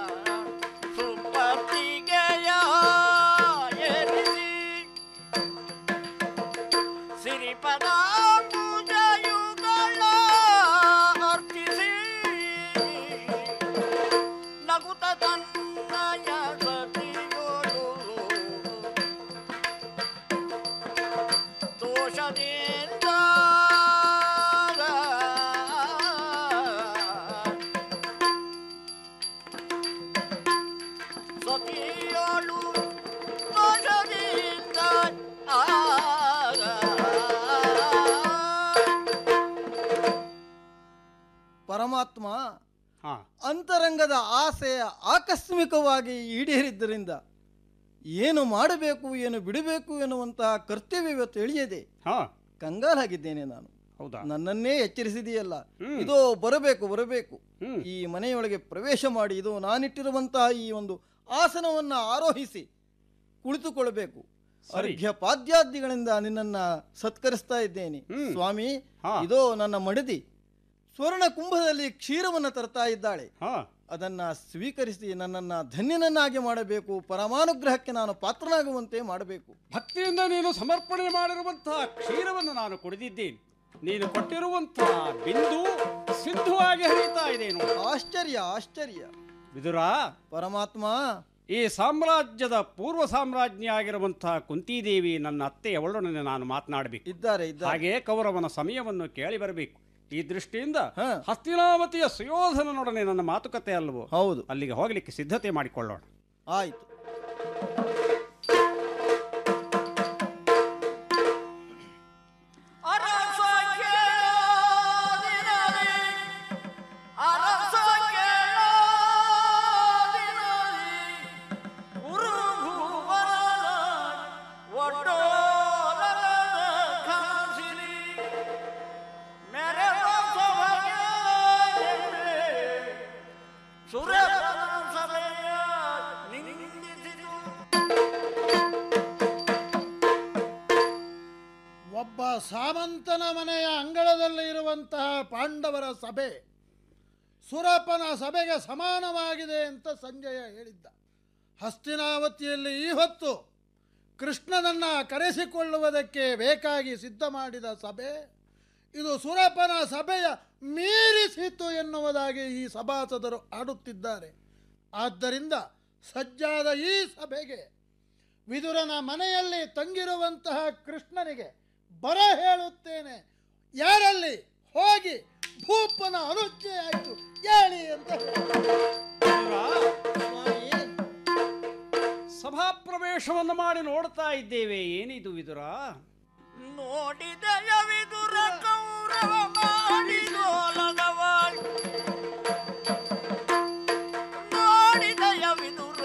ಸುಪತಿಗೆಯ ಎರಿಸಿ ಸಿರಿಪದ ಪೂಜೆಯುಗಳ ಅರ್ಪಿಸಿ ನಗುತ್ತ ತನ್ನಯ ಸತಿಗಳು ದೋಷದಿಂದ ಸತಿಯಳು ದೋಷದಿಂದ
ಪರಮಾತ್ಮ
ಹಾ
ಅಂತರಂಗದ ಆಸೆಯ ಆಕಸ್ಮಿಕವಾಗಿ ಈಡೇರಿದ್ದರಿಂದ ಏನು ಮಾಡಬೇಕು ಏನು ಬಿಡಬೇಕು ಎನ್ನುವಂತಹ ಕರ್ತವ್ಯವೇ ತಿಳಿಯದೆ
ಹಾ
ಕಂಗಾಲಾಗಿದ್ದೇನೆ ನಾನು
ಹೌದಾ
ನನ್ನನ್ನೇ ಎಚ್ಚರಿಸಿದೆಯಲ್ಲ ಇದೋ ಬರಬೇಕು ಬರಬೇಕು ಈ ಮನೆಯೊಳಗೆ ಪ್ರವೇಶ ಮಾಡಿ ಇದು ನಾನಿಟ್ಟಿರುವಂತಹ ಈ ಒಂದು ಆಸನವನ್ನ ಆರೋಹಿಸಿ ಕುಳಿತುಕೊಳ್ಳಬೇಕು
ಸರಿ.
ಅರ್ಘ್ಯ ಪಾದ್ಯಾದಿಗಳಿಂದ ನಿನ್ನನ್ನ ಸತ್ಕರಿಸ್ತಾ ಇದ್ದೇನೆ ಸ್ವಾಮಿ ಇದೋ ನನ್ನ ಮಡದಿ ಸ್ವರ್ಣ ಕುಂಭದಲ್ಲಿ ಕ್ಷೀರವನ್ನ ತರ್ತಾ ಇದ್ದಾಳೆ ಅದನ್ನ ಸ್ವೀಕರಿಸಿ ನನ್ನನ್ನ ಧನ್ಯನನ್ನಾಗಿ ಮಾಡಬೇಕು ಪರಮಾನುಗ್ರಹಕ್ಕೆ ನಾನು ಪಾತ್ರನಾಗುವಂತೆ ಮಾಡಬೇಕು
ಭಕ್ತಿಯಿಂದ ನೀನು ಸಮರ್ಪಣೆ ಮಾಡಿರುವಂತಹ ಕ್ಷೀರವನ್ನು ನಾನು ಕುಡಿದಿದ್ದೇನೆ ನೀನು ಕೊಟ್ಟಿರುವಂತಹ ಬಿಂದು ಸಿದ್ಧವಾಗಿ ಹರಿತಾ ಇದೆ ನೋಡು
ಆಶ್ಚರ್ಯ ಆಶ್ಚರ್ಯ
ವಿದುರ
ಪರಮಾತ್ಮ
ಈ ಸಾಮ್ರಾಜ್ಯದ ಪೂರ್ವ ಸಾಮ್ರಾಜ್ಞಿಯಾಗಿರುವಂತಹ ಕುಂತಿದೇವಿ ನನ್ನ ಅತ್ತೆಯವಳೊಡನೆ ನಾನು ಮಾತನಾಡಬೇಕು
ಇದ್ದಾರೆ ಇದ್ದಾರೆ
ಹಾಗೆ ಕೌರವನ ಸಮಯವನ್ನು ಕೇಳಿ ಬರಬೇಕು ಈ ದೃಷ್ಟಿಯಿಂದ ಹಸ್ತಿನಾವತಿಯ ಸುಯೋಧನನೊಡನೆ ನನ್ನ ಮಾತುಕತೆ ಅಲ್ಲವೋ
ಹೌದು
ಅಲ್ಲಿಗೆ ಹೋಗಲಿಕ್ಕೆ ಸಿದ್ಧತೆ ಮಾಡಿಕೊಳ್ಳೋಣ
ಆಯ್ತು
ಅರಸ ಕೇಳದಿರಲಿ ಅರಸ ಕೇಳದಿರಲಿ ಉರುಗುವರನ ಒಡ್ಡೋಲದ ಕಾಸಿರಿ ಮೆರೆವ ಸಭೆಗೆ ಸುರಪನ ಸಭೆಯ ನಿಂದಿಸಿತು
ಒಬ್ಬ ಸಾಮಂತನ ಮನೆಯ ಅಂಗಳದಲ್ಲಿ ಇರುವಂತಹ ಪಾಂಡವರ ಸಭೆ ಸುರಪನ ಸಭೆಗೆ ಸಮಾನವಾಗಿದೆ ಅಂತ ಸಂಜಯ ಹೇಳಿದ್ದ ಹಸ್ತಿನಾವತಿಯಲ್ಲಿ ಈ ಹೊತ್ತು ಕೃಷ್ಣನನ್ನ ಕರೆಸಿಕೊಳ್ಳುವುದಕ್ಕೆ ಬೇಕಾಗಿ ಸಿದ್ಧ ಮಾಡಿದ ಸಭೆ ಇದು ಸುರಪನ ಸಭೆಯ ಮೀರಿಸಿತು ಎನ್ನುವುದಾಗಿ ಈ ಸಭಾಸದರು ಆಡುತ್ತಿದ್ದಾರೆ ಆದ್ದರಿಂದ ಸಜ್ಜಾದ ಈ ಸಭೆಗೆ ವಿದುರನ ಮನೆಯಲ್ಲಿ ತಂಗಿರುವಂತಹ ಕೃಷ್ಣನಿಗೆ ಬರ ಹೇಳುತ್ತೇನೆ ಯಾರಲ್ಲಿ ಹೋಗಿ ಭೂಪನ ಅನುಜ್ಞೆ ಆಯಿತು ಹೇಳಿ ಅಂತ
ಸಭಾಪ್ರವೇಶವನ್ನು ಮಾಡಿ ನೋಡ್ತಾ ಇದ್ದೇವೆ ಏನಿದು ವಿದುರ
ನೋಡಿದಯ ವಿದುರ ಕೌರವ ಮಾಡಿದೋಲಗವ ನೋಡಿದಯ ವಿದುರ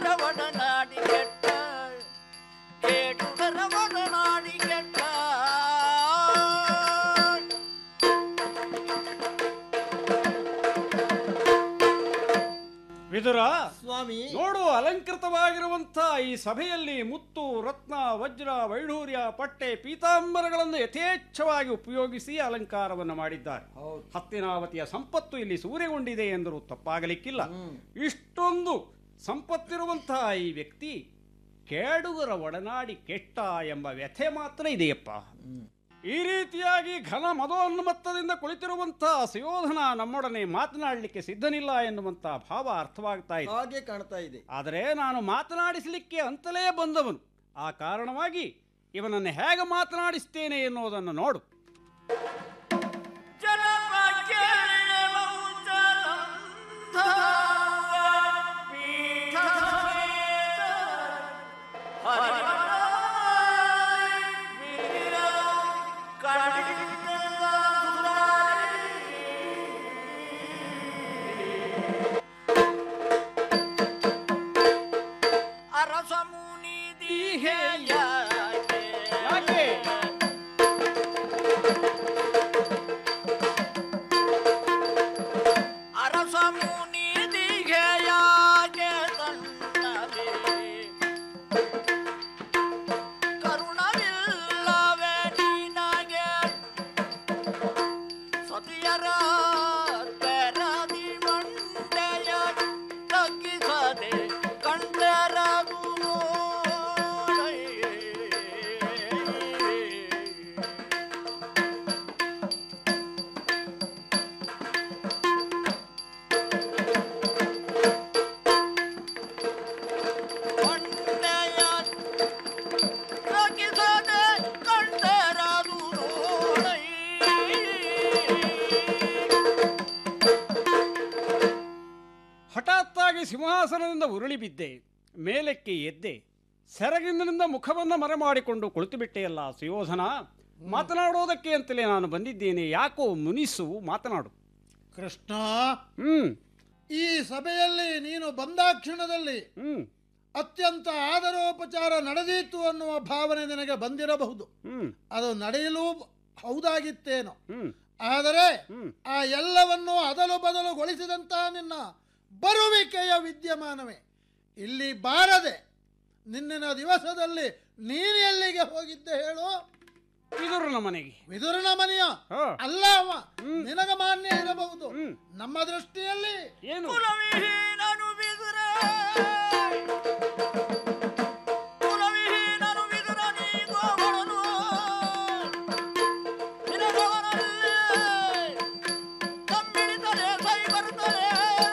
ಕೇಡುಗರ ಒಡನಾಡಿ ಕೆಟ್ಟ ಕೇಡುಗರ ಒಡನಾಡಿ ಕೆಟ್ಟ
ವಿದುರ
ಸ್ವಾಮಿ
ನೋಡು ಅಲಂಕೃತವಾಗಿರುವಂಥ ಈ ಸಭೆಯಲ್ಲಿ ಮುತ್ತು ರತ್ನ ವಜ್ರ ವೈಢೂರ್ಯ ಪಟ್ಟೆ ಪೀತಾಂಬರಗಳನ್ನು ಯಥೇಚ್ಛವಾಗಿ ಉಪಯೋಗಿಸಿ ಅಲಂಕಾರವನ್ನು ಮಾಡಿದ್ದಾರೆ ಹತ್ತಿನಾವತಿಯ ಸಂಪತ್ತು ಇಲ್ಲಿ ಸೂರ್ಯಗೊಂಡಿದೆ ಎಂದರೂ ತಪ್ಪಾಗಲಿಕ್ಕಿಲ್ಲ ಇಷ್ಟೊಂದು ಸಂಪತ್ತಿರುವಂತಹ ಈ ವ್ಯಕ್ತಿ ಕೇಡುಗರ ಒಡನಾಡಿ ಕೆಟ್ಟ ಎಂಬ ವ್ಯಥೆ ಮಾತ್ರ ಇದೆಯಪ್ಪ ಈ ರೀತಿಯಾಗಿ ಘನ ಮದೋನ್ಮತ್ತದಿಂದ ಕುಳಿತಿರುವಂತಹ ಸುಯೋಧನ ನಮ್ಮೊಡನೆ ಮಾತನಾಡಲಿಕ್ಕೆ ಸಿದ್ಧನಿಲ್ಲ ಎನ್ನುವಂತಹ ಭಾವ ಅರ್ಥವಾಗ್ತಾ ಇದೆ
ಹಾಗೆ ಕಾಣ್ತಾ ಇದೆ
ಆದರೆ ನಾನು ಮಾತನಾಡಿಸಲಿಕ್ಕೆ ಅಂತಲೇ ಬಂದವನು ಆ ಕಾರಣವಾಗಿ ಇವನನ್ನು ಹೇಗೆ ಮಾತನಾಡಿಸ್ತೇನೆ ಎನ್ನುವುದನ್ನು ನೋಡು
ಅರಸ ಮುನಿ ದೀಹೆಯ
ಯಾಕೆ
ಅರಸ ಮುನಿ ದೀಘೆಯಾಗೆ ತನ್ನಲಿ ಕರುಣವಿಲ್ಲವೇ ನೀನಾಗೆ ಸತಿಯರ ತೆರದಿ ಮಂಡೆಯ ತಗ್ಗಿಸದೆ ಕಂಡರದು ತಗ್ಗಿಸದೆ ಕಂಡರದು
ಹಠಾತ್ತಾಗಿ ಸಿಂಹಾಸನದಿಂದ ಉರುಳಿ ಬಿದ್ದೆ ಮೇಲಕ್ಕೆ ಎದ್ದೆ ಸೆರಗಿನಿಂದ ಮುಖವನ್ನು ಮರೆಮಾಡಿಕೊಂಡು ಕುಳಿತು ಬಿಟ್ಟೆಯಲ್ಲ ಸುಯೋಧನ ಮಾತನಾಡೋದಕ್ಕೆ ಅಂತಲೇ ನಾನು ಬಂದಿದ್ದೇನೆ ಯಾಕೋ ಮುನಿಸು ಮಾತನಾಡು
ಕೃಷ್ಣ
ಹ್ಮ್
ಈ ಸಭೆಯಲ್ಲಿ ನೀನು ಬಂದಾಕ್ಷಣದಲ್ಲಿ
ಹ್ಮ್
ಅತ್ಯಂತ ಆದರೋಪಚಾರ ನಡೆದೀತು ಅನ್ನುವ ಭಾವನೆ ನಿನಗೆ ಬಂದಿರಬಹುದು
ಹ್ಮ್
ಅದು ನಡೆಯಲು ಹೌದಾಗಿತ್ತೇನೋ
ಹ್ಮ್
ಆದರೆ ಆ ಎಲ್ಲವನ್ನೂ ಅದಲು ಬದಲುಗೊಳಿಸಿದಂತಹ ನಿನ್ನ ಬರುವಿಕೆಯ ವಿದ್ಯಮಾನವೇ ಇಲ್ಲಿ ಬಾರದೆ ನಿನ್ನಿನ ದಿವಸದಲ್ಲಿ ನೀನು ಎಲ್ಲಿಗೆ ಹೋಗಿದ್ದೆ ಹೇಳು
ವಿದುರನ ಮನೆಗೆ
ವಿದುರನ ಮನೆಯ
ಹಾ.
ಅಲ್ಲ ಅವ ನಿನಗ ಮಾನ್ಯ ಇರಬಹುದು ನಮ್ಮ ದೃಷ್ಟಿಯಲ್ಲಿ
ಏನು
ಕುಲವಿಹೀನನು ಬಿದುರ ಕುಲವಿಹೀನನು ಬಿದುರ ನೀ ಗೋವಳನು ನಿನಗವನಲ್ಲಿ ತಮ್ಮಿಳಿದರೆ ಸೈ ಬರುತ್ತದೆ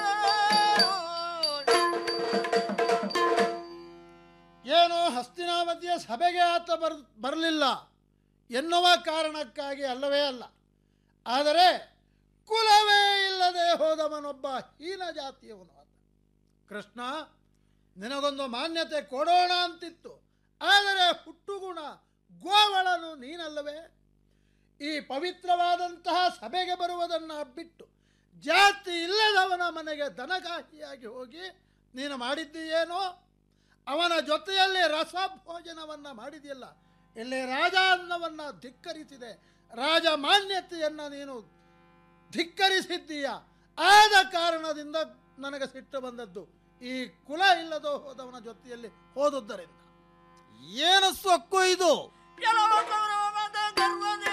ಏನೋ ಹಸ್ತಿನಾವತಿಯ ಸಭೆಗೆ ಆತ ಬರ್ ಬರಲಿಲ್ಲ ಎನ್ನುವ ಕಾರಣಕ್ಕಾಗಿ ಅಲ್ಲವೇ ಅಲ್ಲ ಆದರೆ ಕುಲವೇ ಇಲ್ಲದೆ ಹೋದವನೊಬ್ಬ ಹೀನ ಜಾತಿಯವನು ಆತ ಕೃಷ್ಣ ನಿನಗೊಂದು ಮಾನ್ಯತೆ ಕೊಡೋಣ ಅಂತಿತ್ತು ಆದರೆ ಹುಟ್ಟುಗುಣ ಗೋವಳನು ನೀನಲ್ಲವೇ ಈ ಪವಿತ್ರವಾದಂತಹ ಸಭೆಗೆ ಬರುವುದನ್ನು ಬಿಟ್ಟು ಜಾತಿ ಇಲ್ಲದವನ ಮನೆಗೆ ದನಕಾಹಿಯಾಗಿ ಹೋಗಿ ನೀನು ಮಾಡಿದ್ದೀಯೇನೋ ಅವನ ಜೊತೆಯಲ್ಲಿ ರಸ ಭೋಜನವನ್ನು ಮಾಡಿದೆಯಲ್ಲ ಇಲ್ಲಿ ರಾಜ ಅನ್ನವನ್ನು ಧಿಕ್ಕರಿಸಿದೆ ರಾಜ ಮಾನ್ಯತೆಯನ್ನು ನೀನು ಧಿಕ್ಕರಿಸಿದ್ದೀಯ ಆದ ಕಾರಣದಿಂದ ನನಗೆ ಸಿಟ್ಟು ಬಂದದ್ದು ಈ ಕುಲ ಇಲ್ಲದೋ ಹೋದವನ ಜೊತೆಯಲ್ಲಿ ಹೋದುದರಿಂದ
ಏನು ಸೊಕ್ಕು ಇದು
ಕೆಲವ ಕೌರವದ ಗರ್ವದೇ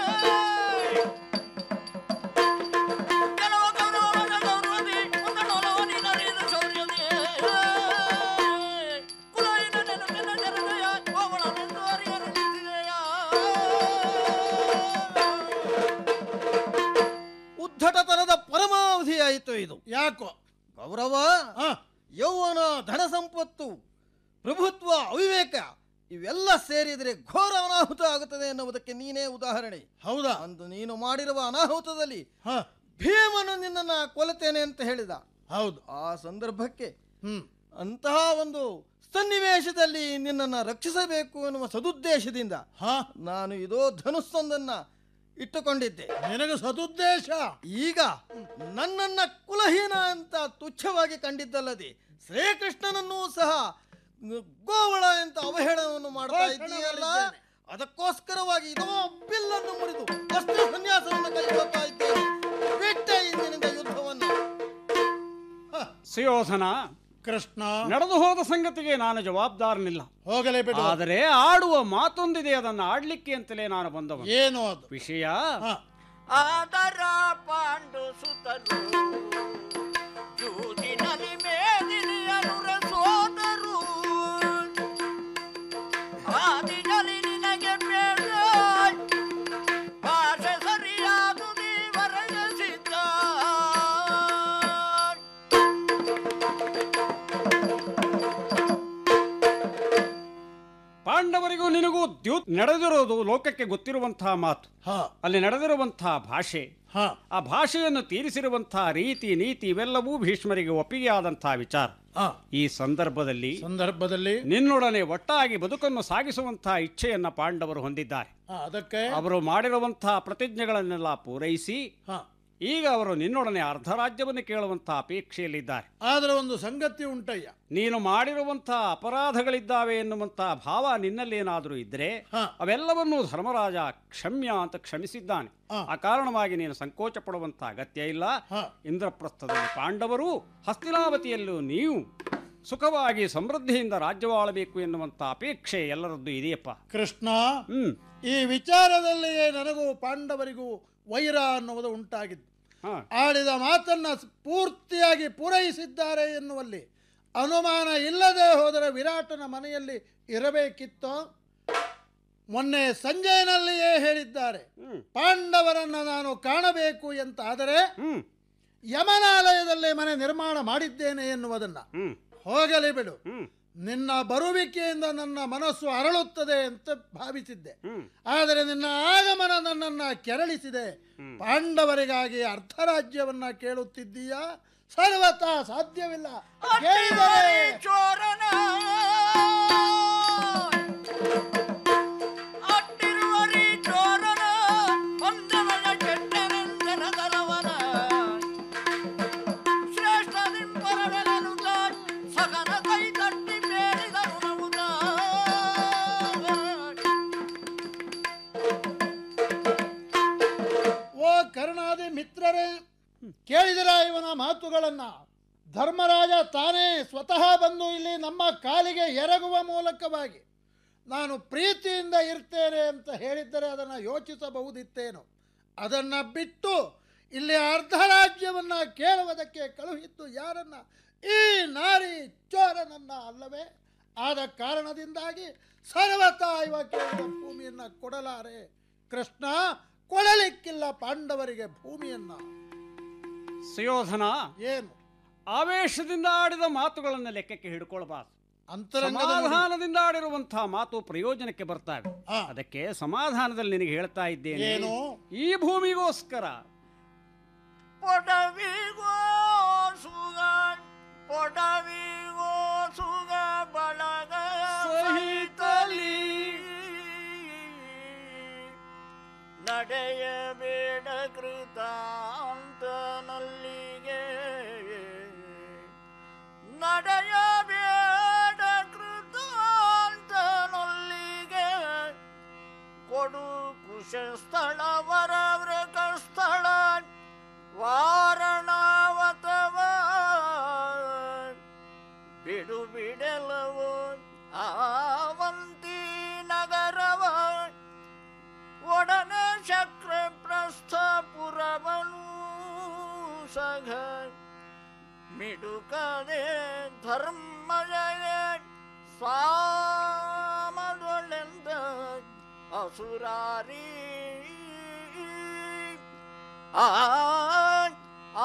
ಕೆಲವ ಕೌರವದ ಗೌರವದೇ ಒಂದಡೋಲವನಿ ನರಿದ ಶೌರ್ಯದೇ ಕುಲವಿನ ನೆನಪಿನ ಜರದಯ ಗೋವಳನೆಂದು ಅರಿಯರಿಸಿದೆಯ
ಉದ್ಧಟತನದ ಪರಮಾವಧಿಯಾಯಿತು ಇದು
ಯಾಕೋ
ಗೌರವ ಯೌವನ ಧನ ಸಂಪತ್ತು ಪ್ರಭುತ್ವ ಅವಿವೇಕ ಇವೆಲ್ಲ ಸೇರಿದರೆ ಘೋರ ಅನಾಹುತ ಆಗುತ್ತದೆ ಎನ್ನುವುದಕ್ಕೆ ನೀನೇ ಉದಾಹರಣೆ
ಹೌದಾ
ಅಂದು ನೀನು ಮಾಡಿರುವ ಅನಾಹುತದಲ್ಲಿ ಭೀಮನು ನಿನ್ನನ್ನು ಕೊಲತೇನೆ ಅಂತ ಹೇಳಿದ
ಹೌದು
ಆ ಸಂದರ್ಭಕ್ಕೆ
ಹ್ಮ್
ಅಂತಹ ಒಂದು ಸನ್ನಿವೇಶದಲ್ಲಿ ನಿನ್ನನ್ನು ರಕ್ಷಿಸಬೇಕು ಎನ್ನುವ ಸದುದ್ದೇಶದಿಂದ ನಾನು ಇದೋ ಧನುಸ್ಸೊಂದನ್ನ ಇಟ್ಟುಕೊಂಡಿದ್ದೆ
ನಿನಗೆ ಸದುದ್ದೇಶ
ಈಗ ನನ್ನನ್ನ ಕುಲಹೀನ ಅಂತ ತುಚ್ಛವಾಗಿ ಕಂಡಿದ್ದಲ್ಲದೆ ಶ್ರೀಕೃಷ್ಣನನ್ನೂ ಸಹ ಗೋವಳ ಅಂತ ಅವಹೇಳನವನ್ನು ಮಾಡ್ತಾ ಇದ್ದೀಯಲ್ಲ ಅದಕ್ಕೋಸ್ಕರವಾಗಿ ಇದೋ ಬಿಲ್ಲನ್ನು ಮುರಿದು ಅಸ್ತ್ರ ಸನ್ಯಾಸವನ್ನು ಕೈಗೊಳ್ತಾ ಇದ್ದೇನೆ ಬಿಟ್ಟೆ ಇಂದಿನಿಂದ ಯುದ್ಧವನ್ನು
ಸುಯೋಧನ
ಕೃಷ್ಣ
ನಡೆದು ಹೋದ ಸಂಗತಿಗೆ ನಾನು ಜವಾಬ್ದಾರನಿಲ್ಲ
ಹೋಗಲೇ ಬಿಡು
ಆದರೆ ಆಡುವ ಮಾತೊಂದಿದೆ ಅದನ್ನು ಆಡ್ಲಿಕ್ಕೆ ಅಂತಲೇ ನಾನು ಬಂದವ
ಏನು ಅದು
ವಿಷಯ
ಆದರ ಪಾಂಡು ಸುತರು ಜೂಜಿನಲ್ಲಿ ಮೇದಿನಿಯನುರ ಸೋದರು ಆದಿಯಲ್ಲಿ ನಿನಗೆ ಬೇಡ ಭಾಷೆ ಸರಿಯಾದು ನೀವರೆಯ ಸಿದ್ಧ
ಪಾಂಡವರಿಗೂ ನಿನಗೂ ದ್ಯೂತ್ ನಡೆದಿರೋದು ಲೋಕಕ್ಕೆ ಗೊತ್ತಿರುವಂತಹ ಮಾತು ಅಲ್ಲಿ ನಡೆದಿರುವಂತಹ ಭಾಷೆ ಆ ಭಾಷೆಯನ್ನು ತೀರಿಸಿರುವಂತಹ ರೀತಿ ನೀತಿ ಇವೆಲ್ಲವೂ ಭೀಷ್ಮರಿಗೆ ಒಪ್ಪಿಗೆ ಆದಂತಹ ವಿಚಾರ ಈ ಸಂದರ್ಭದಲ್ಲಿ
ಸಂದರ್ಭದಲ್ಲಿ
ನಿನ್ನೊಡನೆ ಒಟ್ಟಾಗಿ ಬದುಕನ್ನು ಸಾಗಿಸುವಂತಹ ಇಚ್ಛೆಯನ್ನ ಪಾಂಡವರು ಹೊಂದಿದ್ದಾರೆ
ಆ, ಅದಕ್ಕೆ
ಅವರು ಮಾಡಿರುವಂತಹ ಪ್ರತಿಜ್ಞೆಗಳನ್ನೆಲ್ಲ ಪೂರೈಸಿ
ಹ.
ಈಗ ಅವರು ನಿನ್ನೊಡನೆ ಅರ್ಧ ರಾಜ್ಯವನ್ನು ಕೇಳುವಂತಹ ಅಪೇಕ್ಷೆಯಲ್ಲಿದ್ದಾರೆ
ಆದ್ರೆ ಒಂದು ಸಂಗತಿ ಉಂಟಯ್ಯ
ನೀನು ಮಾಡಿರುವಂತಹ ಅಪರಾಧಗಳಿದ್ದಾವೆ ಎನ್ನುವಂತಹ ಭಾವ ನಿನ್ನಲ್ಲೇನಾದರೂ ಇದ್ರೆ ಅವೆಲ್ಲವನ್ನೂ ಧರ್ಮರಾಜ ಕ್ಷಮ್ಯ ಅಂತ ಕ್ಷಮಿಸಿದ್ದಾನೆ ಆ ಕಾರಣವಾಗಿ ನೀನು ಸಂಕೋಚ ಪಡುವಂತಹ ಅಗತ್ಯ ಇಲ್ಲ ಇಂದ್ರಪ್ರಸ್ಥದಲ್ಲಿ ಪಾಂಡವರು ಹಸ್ತಿನಾವತಿಯಲ್ಲೂ ನೀವು ಸುಖವಾಗಿ ಸಮೃದ್ಧಿಯಿಂದ ರಾಜ್ಯವಾಳಬೇಕು ಎನ್ನುವಂತ ಅಪೇಕ್ಷೆ ಎಲ್ಲರದ್ದು ಇದೆಯಪ್ಪ
ಕೃಷ್ಣ
ಹ್ಮ್
ಈ ವಿಚಾರದಲ್ಲಿಯೇ ನನಗೂ ಪಾಂಡವರಿಗೂ ವೈರ ಅನ್ನುವುದು ಉಂಟಾಗಿದ್ದು ಆಡಿದ ಮಾತನ್ನ ಪೂರ್ತಿಯಾಗಿ ಪೂರೈಸಿದ್ದಾರೆ ಎನ್ನುವಲ್ಲಿ ಅನುಮಾನ ಇಲ್ಲದೆ ಹೋದರೆ ವಿರಾಟನ ಮನೆಯಲ್ಲಿ ಇರಬೇಕಿತ್ತೋ ಮೊನ್ನೆ ಸಂಜಯನಲ್ಲಿಯೇ ಹೇಳಿದ್ದಾರೆ ಪಾಂಡವರನ್ನ ನಾನು ಕಾಣಬೇಕು ಅಂತ ಆದರೆ ಯಮನಾಲಯದಲ್ಲೇ ಮನೆ ನಿರ್ಮಾಣ ಮಾಡಿದ್ದೇನೆ ಎನ್ನುವುದನ್ನ ಹೋಗಲಿ ಬಿಡು ನಿನ್ನ ಬರುವಿಕೆಯಿಂದ ನನ್ನ ಮನಸ್ಸು ಅರಳುತ್ತದೆ ಅಂತ ಭಾವಿಸಿದ್ದೆ ಆದರೆ ನಿನ್ನ ಆಗಮನ ನನ್ನನ್ನ ಕೆರಳಿಸಿದೆ ಪಾಂಡವರಿಗಾಗಿ ಅರ್ಧ ರಾಜ್ಯವನ್ನ ಕೇಳುತ್ತಿದ್ದೀಯಾ ಸರ್ವತಾ ಸಾಧ್ಯವಿಲ್ಲ ಕೇಳಿದರೆ
ಚೋರನ ಅಟ್ಟಿರುವರಿ ಚೋರನ ಒಂದವನ ಕೆಟ್ಟನೆಂದನ ತಲವನ ಶ್ರೇಷ್ಠ ನಿಂಪರವೆಲನುತ ಸಗನ ಕೈ ತಟ್ಟಿ ಬೇಡಿದನು ನವುದ
ಓ ಕರ್ಣಾದಿ ಮಿತ್ರರೇ ಕೇಳಿದಿರ ಇವನ ಮಾತುಗಳನ್ನ ಧರ್ಮರಾಜ ತಾನೇ ಸ್ವತಃ ಬಂದು ಇಲ್ಲಿ ನಮ್ಮ ಕಾಲಿಗೆ ಎರಗುವ ಮೂಲಕವಾಗಿ ನಾನು ಪ್ರೀತಿಯಿಂದ ಇರ್ತೇನೆ ಅಂತ ಹೇಳಿದ್ದರೆ ಅದನ್ನು ಯೋಚಿಸಬಹುದಿತ್ತೇನು ಅದನ್ನು ಬಿಟ್ಟು ಇಲ್ಲಿ ಅರ್ಧ ರಾಜ್ಯವನ್ನ ಕೇಳುವುದಕ್ಕೆ ಕಳುಹಿದ್ದು ಯಾರನ್ನ ಈ ನಾರಿ ಚೋರನನ್ನ ಅಲ್ಲವೇ ಆದ ಕಾರಣದಿಂದಾಗಿ ಸರ್ವತಾ ಇವ ಕೇಳಿದ ಭೂಮಿಯನ್ನ ಕೊಡಲಾರೆ ಕೃಷ್ಣ ಕೊಡಲಿಕ್ಕಿಲ್ಲ ಪಾಂಡವರಿಗೆ ಭೂಮಿಯನ್ನ
ಸುಯೋಧನ
ಏನು
ಆವೇಶದಿಂದ ಆಡಿದ ಮಾತುಗಳನ್ನ ಲೆಕ್ಕಕ್ಕೆ ಹಿಡ್ಕೊಳ್ಬಾರ್ದು
ಅಂತರಂಗದ ನುಡಿ.
ಸಮಾಧಾನದಿಂದ ಆಡಿರುವಂತಹ ಮಾತು ಪ್ರಯೋಜನಕ್ಕೆ ಬರ್ತಾವೆ ಅದಕ್ಕೆ ಸಮಾಧಾನದಲ್ಲಿ ನಿನಗೆ ಹೇಳ್ತಾ ಇದ್ದೇನೆ
ಏನು?
ಈ ಭೂಮಿಗೋಸ್ಕರ
ಪೊಡವಿಗೋ ಸುಗ ಪೊಡವಿಗೋ ಸುಗ ಬಳಗ ಸಹಿತಲಿ ನಡೆಯಬೇಡ ಕೃತಾಂತನಲ್ಲಿಗೆ ನಡೆಯಬೇಡ ಕೃತಾಂತನಲ್ಲಿಗೆ ಕೊಡು ಕುಶಸ್ಥಳ ವರವೃಕ ಸ್ಥಳ ವಾರಣಾವತವ ಬಿಡು ಬಿಡಲವು ಆವಂತಿ ನಗರವ ಒಡನೆ ಚಕ್ರ ಪ್ರಸ್ಥಪುರವನು ಸಘ ಮಿಡುಕದೆ ಧರ್ಮಜಯ ಸ್ವಾಮದೊಳೆಂದ ಅಸುರಾರಿ ಆ ಆ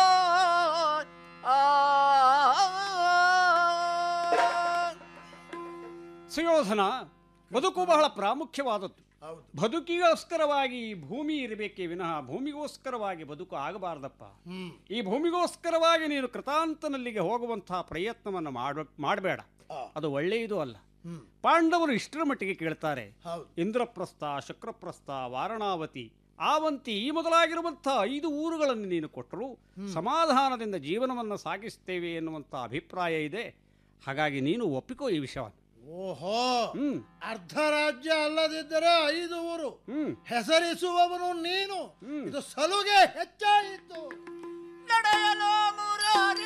ಸುಯೋಧನ ಬದುಕು ಬಹಳ ಪ್ರಾಮುಖ್ಯವಾದದ್ದು ಬದುಕಿಗೋಸ್ಕರವಾಗಿ ಈ ಭೂಮಿ ಇರಬೇಕೇ ವಿನಃ ಭೂಮಿಗೋಸ್ಕರವಾಗಿ ಬದುಕು ಆಗಬಾರ್ದಪ್ಪ ಈ ಭೂಮಿಗೋಸ್ಕರವಾಗಿ ನೀನು ಕೃತಾಂತನಲ್ಲಿಗೆ ಹೋಗುವಂತಹ ಪ್ರಯತ್ನವನ್ನು ಮಾಡ ಮಾಡಬೇಡ ಅದು ಒಳ್ಳೆಯದು ಅಲ್ಲ ಪಾಂಡವರು ಇಷ್ಟರ ಮಟ್ಟಿಗೆ ಕೇಳ್ತಾರೆ ಇಂದ್ರಪ್ರಸ್ಥ ಶುಕ್ರಪ್ರಸ್ಥ ವಾರಣಾವತಿ ಆವಂತಿ ಈ ಮೊದಲಾಗಿರುವಂಥ ಐದು ಊರುಗಳನ್ನು ನೀನು ಕೊಟ್ಟರು ಸಮಾಧಾನದಿಂದ ಜೀವನವನ್ನು ಸಾಗಿಸ್ತೇವೆ ಎನ್ನುವಂಥ ಅಭಿಪ್ರಾಯ ಇದೆ ಹಾಗಾಗಿ ನೀನು ಒಪ್ಪಿಕೋ ಈ ವಿಷಯವನ್ನು
ಓಹೋ ಅರ್ಧ ರಾಜ್ಯ ಅಲ್ಲದಿದ್ದರೆ ಐದು ಊರು ಹೆಸರಿಸುವವನು ನೀನು ಇದು ಸಲುಗೆ ಹೆಚ್ಚಾಯಿತು
ನಡೆಯಲು ಮುರಾರಿ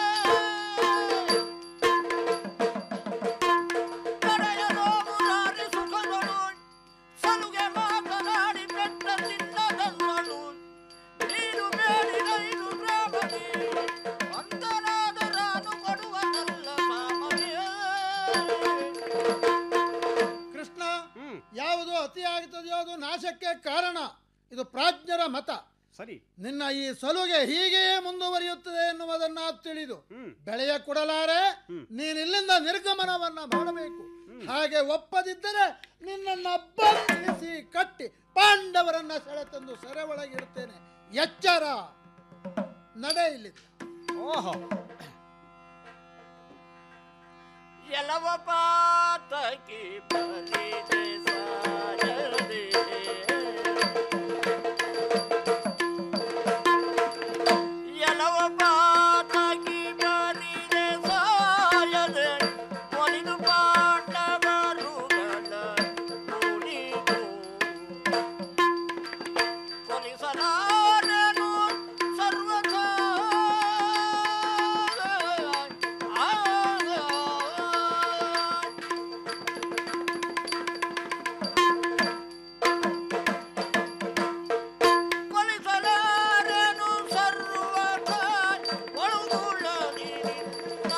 ನಡೆಯಲು ಮುರಾರಿ ಸುಖಗಳು ಸಲುಗೆ ಮಾತನಾಡಿ ಬೆಟ್ಟ ತಿನ್ನದಲ್ಲನು ನೀನು ಬೇಡಿದೈದು ಗ್ರಾಮದಿ ಅಂತನಾದರಾನು ಕೊಡುವದಲ್ಲ ಸಾಮರಿಯ
ಕೃಷ್ಣ ಯಾವುದು ಅತಿಯಾಗುತ್ತದೆಯೋ ಅದು ನಾಶಕ್ಕೆ ಕಾರಣ ಇದು ಪ್ರಾಜ್ಞರ ಮತ
ಸರಿ
ನಿನ್ನ ಈ ಸಲುಗೆ ಹೀಗೆಯೇ ಮುಂದುವರಿಯುತ್ತದೆ ಎನ್ನುವುದನ್ನ ತಿಳಿದು ಬೆಳೆಯ ಕೊಡಲಾರೆ ನೀನ್ ಇಲ್ಲಿಂದ ನಿರ್ಗಮನವನ್ನ ಮಾಡಬೇಕು ಹಾಗೆ ಒಪ್ಪದಿದ್ದರೆ ನಿನ್ನನ್ನ ಬಂಧಿಸಿ ಕಟ್ಟಿ ಪಾಂಡವರನ್ನ ಸೆಳೆತಂದು ಸೆರೆ ಒಳಗಿಡುತ್ತೇನೆ ಎಚ್ಚರ ನಡೆ ಇಲ್ಲಿ
ಓಹೋ
ಎಲವ ಪಾತಕಿ ಬಲಿದೆ ಸಾಯದೆ ಎಲವ ಪಾತಕಿ ಬಲಿದೆ ಸಾಯದೆ ಒಲಿದು ಪಾಂಡವರುಗಳ ನುಡಿದು ಕೊಲಿಸಲಾರನು ಸರ್ವಥಾ ಕೊಲಿಸಲಾರನು ಸರ್ವಥ ಒಳಗುಳ್ಳದಿರಿಲ್ಲ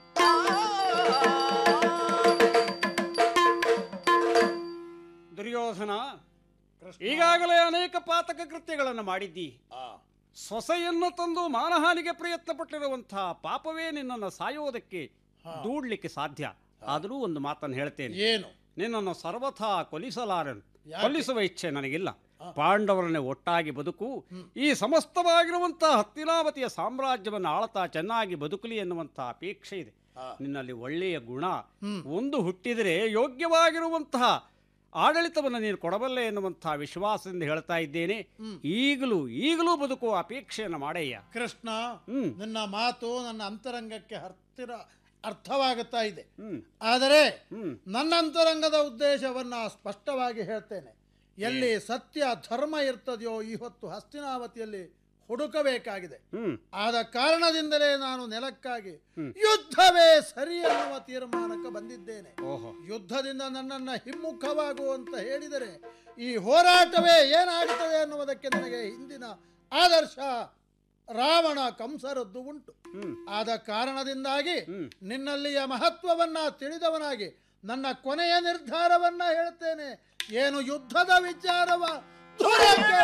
ದುರ್ಯೋಧನ ಈಗಾಗಲೇ ಅನೇಕ ಪಾತಕ ಕೃತ್ಯಗಳನ್ನು ಮಾಡಿದ್ದಿ ಸೊಸೆಯನ್ನು ತಂದು ಮಾನಹಾನಿಗೆ ಪ್ರಯತ್ನ ಪಟ್ಟಿರುವಂತಹ ಪಾಪವೇ ನಿನ್ನನ್ನು ಸಾಯೋದಕ್ಕೆ ದೂಡ್ಲಿಕ್ಕೆ ಸಾಧ್ಯ ಆದರೂ ಒಂದು ಮಾತನ್ನು ಹೇಳ್ತೇನೆ
ಏನು
ನಿನ್ನನ್ನು ಸರ್ವಥಾ ಕೊಲಿಸಲಾರನು
ಯಾಕೆ?
ಕೊಲ್ಲಿಸುವ ಇಚ್ಛೆ ನನಗಿಲ್ಲ ಪಾಂಡವರನ್ನೇ ಒಟ್ಟಾಗಿ ಬದುಕು ಈ ಸಮಸ್ತವಾಗಿರುವಂತಹ ಹತ್ತಿನಾವತಿಯ ಸಾಮ್ರಾಜ್ಯವನ್ನು ಆಳ್ತಾ ಚೆನ್ನಾಗಿ ಬದುಕಲಿ ಎನ್ನುವಂತಹ ಅಪೇಕ್ಷೆ ಇದೆ ನಿನ್ನಲ್ಲಿ ಒಳ್ಳೆಯ ಗುಣ ಒಂದು ಹುಟ್ಟಿದರೆ ಯೋಗ್ಯವಾಗಿರುವಂತಹ ಆಡಳಿತವನ್ನು ನೀನು ಕೊಡಬಲ್ಲೆ ಎನ್ನುವಂತಹ ವಿಶ್ವಾಸದಿಂದ ಹೇಳ್ತಾ ಇದ್ದೇನೆ ಈಗಲೂ ಈಗಲೂ ಬದುಕುವ ಅಪೇಕ್ಷೆಯನ್ನು ಮಾಡಯ್ಯ
ಕೃಷ್ಣ ನಿನ್ನ ಮಾತು ನನ್ನ ಅಂತರಂಗಕ್ಕೆ ಹತ್ತಿರ ಅರ್ಥವಾಗುತ್ತಾ ಇದೆ ಆದರೆ ನನ್ನ ಅಂತರಂಗದ ಉದ್ದೇಶವನ್ನ ಸ್ಪಷ್ಟವಾಗಿ ಹೇಳ್ತೇನೆ ಎಲ್ಲಿ ಸತ್ಯ ಧರ್ಮ ಇರ್ತದೆಯೋ ಈ ಹೊತ್ತು ಹಸ್ತಿನಾವತಿಯಲ್ಲಿ ಹುಡುಕಬೇಕಾಗಿದೆ ಆದ ಕಾರಣದಿಂದಲೇ ನಾನು ನೆಲಕ್ಕಾಗಿ ಯುದ್ಧವೇ ಸರಿ ಎನ್ನುವ ತೀರ್ಮಾನಕ್ಕೆ ಬಂದಿದ್ದೇನೆ ಯುದ್ಧದಿಂದ ನನ್ನನ್ನ ಹಿಮ್ಮುಖವಾಗು ಅಂತ ಹೇಳಿದರೆ ಈ ಹೋರಾಟವೇ ಏನಾಗುತ್ತದೆ ಎನ್ನುವುದಕ್ಕೆ ನನಗೆ ಹಿಂದಿನ ಆದರ್ಶ ರಾವಣ ಕಂಸರದ್ದು ಉಂಟು ಆದ ಕಾರಣದಿಂದಾಗಿ ನಿನ್ನಲ್ಲಿಯ ಮಹತ್ವವನ್ನ ತಿಳಿದವನಾಗಿ ನನ್ನ ಕೊನೆಯ ನಿರ್ಧಾರವನ್ನ ಹೇಳ್ತೇನೆ ಏನು ಯುದ್ಧದ ವಿಚಾರವ ದೂರಕ್ಕೆ